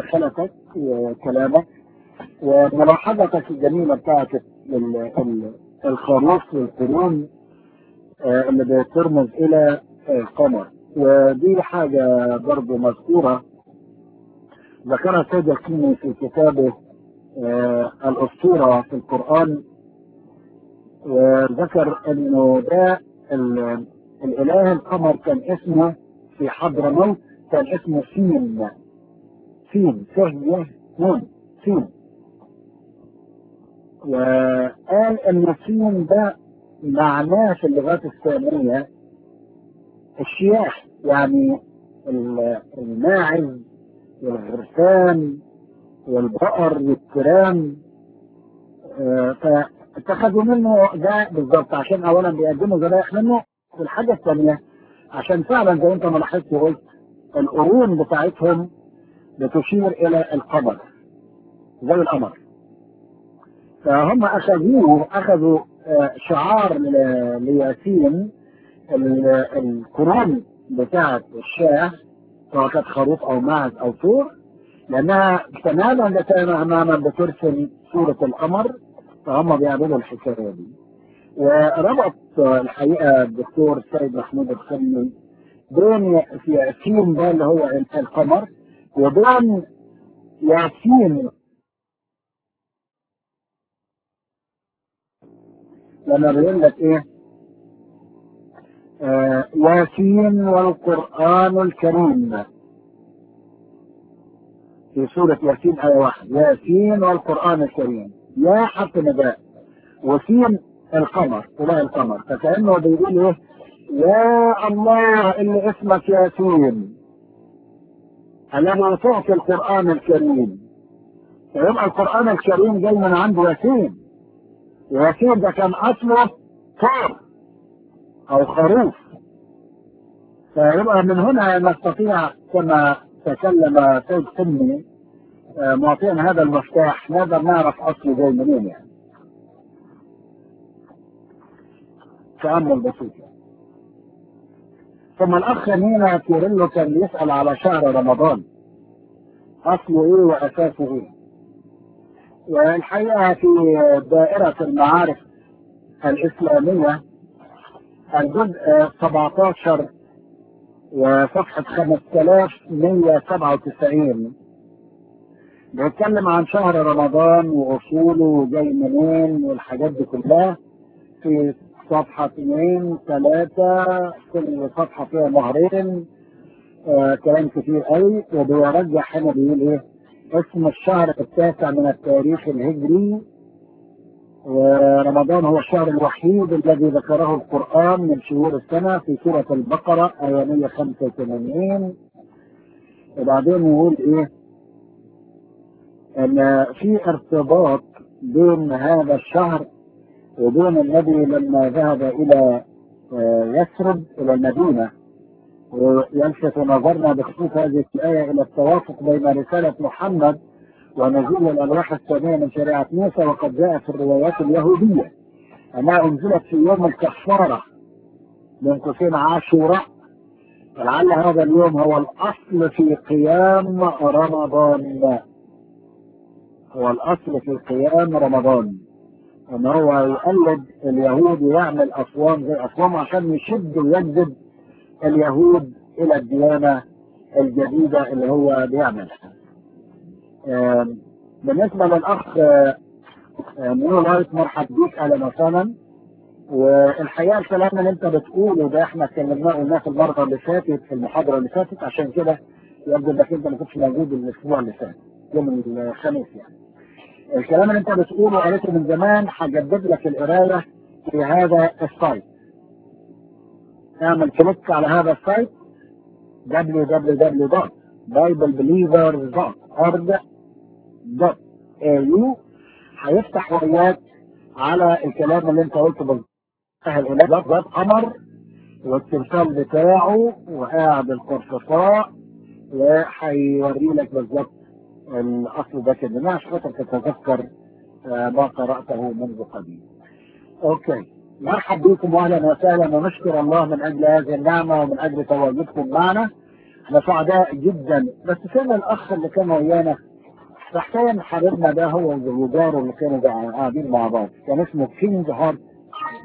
لمداخلتك وكلامك وملاحظتك الجميله بتاعتك لل- ال- الخروف والقرون آه، اللي بترمز الى القمر ودي حاجة برضو مذكورة ذكرها سيد الكيني في كتابه آه، الأسطورة في القرآن وذكر انه ده ال- الاله القمر كان اسمه في حضرموت كان اسمه سين سين سين نون سين وقال ان سين ده معناه في اللغات السامية الشياح يعني ال- الماعز والغرفان والبقر والكرام آه، فاتخذوا منه ده بالظبط عشان اولا بيقدموا ذبائح منه والحاجه الثانيه عشان فعلا زي انت ما لاحظت وقلت القرون بتاعتهم بتشير الى القمر زي القمر فهم اخذوه اخذوا آه، شعار ل- لياسين ال- القرون بتاعت الشاه سواء كانت خروف او معز او ثور لانها تماما تماما بترسم صوره القمر فهم بيعملوا الحكايه دي وربط الحقيقه الدكتور سيد محمود الخمي بين ياسين ده اللي هو القمر وبين ياسين لما بيقول لك ايه آه ياسين والقرآن الكريم في سورة ياسين آية واحد ياسين والقرآن الكريم يا حرف نداء وسين القمر إله القمر فكأنه بيقول ايه يا الله اللي اسمك ياسين الذي تعطي القرآن الكريم فيبقى القرآن الكريم جاي من عند ياسين وياسين ده كان أصله ثور أو خروف فيبقى من هنا نستطيع كما تكلم سيد سمي آه، معطينا هذا المفتاح نقدر نعرف أصله جاي منين يعني تأمل بسيط يعني. ثم الأخ مينا كيرلو كان بيسأل على شهر رمضان أصله إيه وأساسه إيه والحقيقة في دائرة المعارف الإسلامية الجزء 17 وصفحة 5197 بيتكلم عن شهر رمضان وأصوله وجاي منين والحاجات دي كلها في صفحة اثنين ثلاثة كل صفحة فيها مهرين آه كلام كتير قوي وبيرجح هنا بيقول ايه اسم الشهر التاسع من التاريخ الهجري ورمضان هو الشهر الوحيد الذي ذكره القرآن من شهور السنة في سورة البقرة آية 185 وبعدين يقول ايه ان في ارتباط بين هذا الشهر وبين النبي لما ذهب الى آه، يثرب الى المدينه ويلفت نظرنا بخصوص هذه الآية إلى التوافق بين رسالة محمد ونزول الألواح الثانية من شريعة موسى وقد جاء في الروايات اليهودية أنها أنزلت في يوم الكفارة من قوسين عاشوراء فلعل هذا اليوم هو الأصل في قيام رمضان هو الأصل في قيام رمضان ان هو يقلد اليهود ويعمل اصوام زي اصوام عشان يشد ويجذب اليهود الى الديانه الجديده اللي هو بيعملها. آم، بالنسبه للاخ آه، آه، نيو لايت مرحب بيك اهلا وسهلا والحقيقه الكلام اللي انت بتقوله ده احنا اتكلمناه قلناه في المره اللي فاتت في المحاضره اللي فاتت عشان كده يبدو انك انت ما كنتش موجود الاسبوع اللي فات يوم الخميس يعني. الكلام اللي انت بتقوله قريته من زمان هجدد لك القرايه في هذا السايت اعمل كليك على هذا السايت www.bibleBelievers.org.au هيفتح وياك على الكلام اللي انت قلته بالظبط ده ده قمر والتمثال بتاعه وقاعد القرصفاء وهيوري لك بالظبط الاصل ده كده ما عشان خاطر تتذكر آه، ما قراته منذ قديم. اوكي مرحب بكم واهلا وسهلا ونشكر الله من اجل هذه النعمه ومن اجل تواجدكم معنا. احنا سعداء جدا بس فين الاخ اللي كان ويانا تحتيا حبيبنا ده هو وجاره اللي كانوا قاعدين مع بعض كان اسمه كينج هارت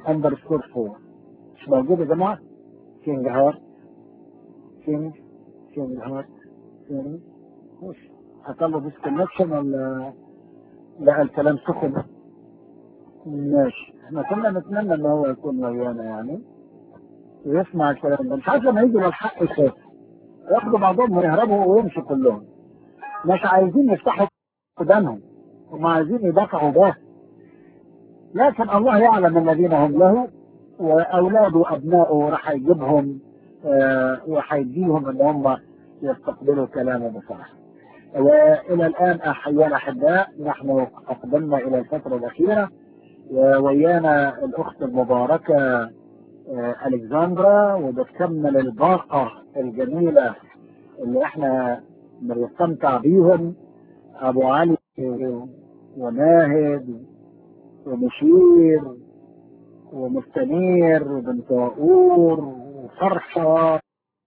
اندرسكور 4 مش موجود يا جماعه كينج هارت كينج كينج هارت كينج مش حصل له ديسكونكشن ولا لا الكلام سخن ماشي احنا كنا نتمنى ان هو يكون ويانا يعني ويسمع الكلام ده مش عارف لما يجي للحق يخاف ياخدوا بعضهم ويهربوا ويمشوا كلهم مش عايزين يفتحوا قدامهم هم عايزين يدافعوا به لكن الله يعلم الذين هم له واولاده وابنائه راح يجيبهم آه وهيديهم ان هم يستقبلوا كلامه بصراحه والى الان احيانا الاحباء نحن اقبلنا الى الفتره الاخيره وويانا الاخت المباركه آه الكسندرا وبتكمل الباقه الجميله اللي احنا بنستمتع بيهم ابو علي وماهد ومشير ومستنير وبنت وقور وفرحة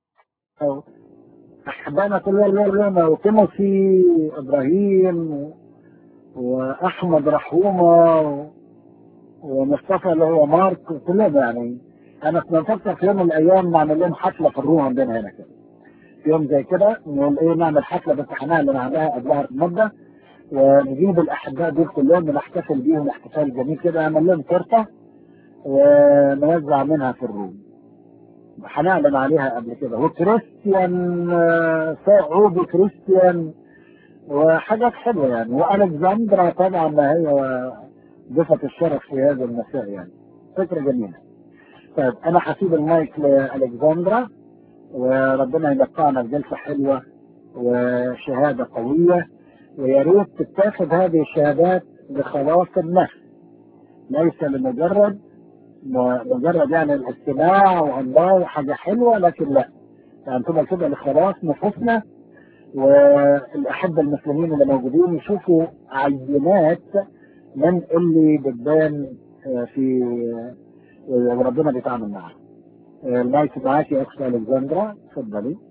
أحبانا كلنا وتيموثي إبراهيم وأحمد رحومة ومصطفى اللي هو مارك وكلهم يعني أنا كنت بفكر في يوم من الأيام نعمل لهم حفلة في الروح عندنا هنا كده في يوم زي كده نقول إيه نعمل حفلة بس هنعمل عندها قبلها بمدة ونجيب الأحباء دول كلهم ونحتفل بيهم احتفال جميل كده نعمل لهم تورته ونوزع منها في الروم هنعلن عليها قبل كده وكريستيان صعود كريستيان وحاجات حلوه يعني والكسندرا طبعا ما هي ضيفة الشرف في هذا المساء يعني فكره جميله طيب انا هسيب المايك لالكسندرا وربنا يلقانا بجلسه حلوه وشهاده قويه ويا ريت تتاخد هذه الشهادات لخلاص النفس ليس لمجرد مجرد يعني الاستماع والله حاجة حلوة لكن لا يعني تبقى كده لخلاص نفوسنا والأحبة المسلمين اللي موجودين يشوفوا عينات من اللي بتبان في وربنا بيتعامل معاها المايك معاك يا أخت ألكسندرا اتفضلي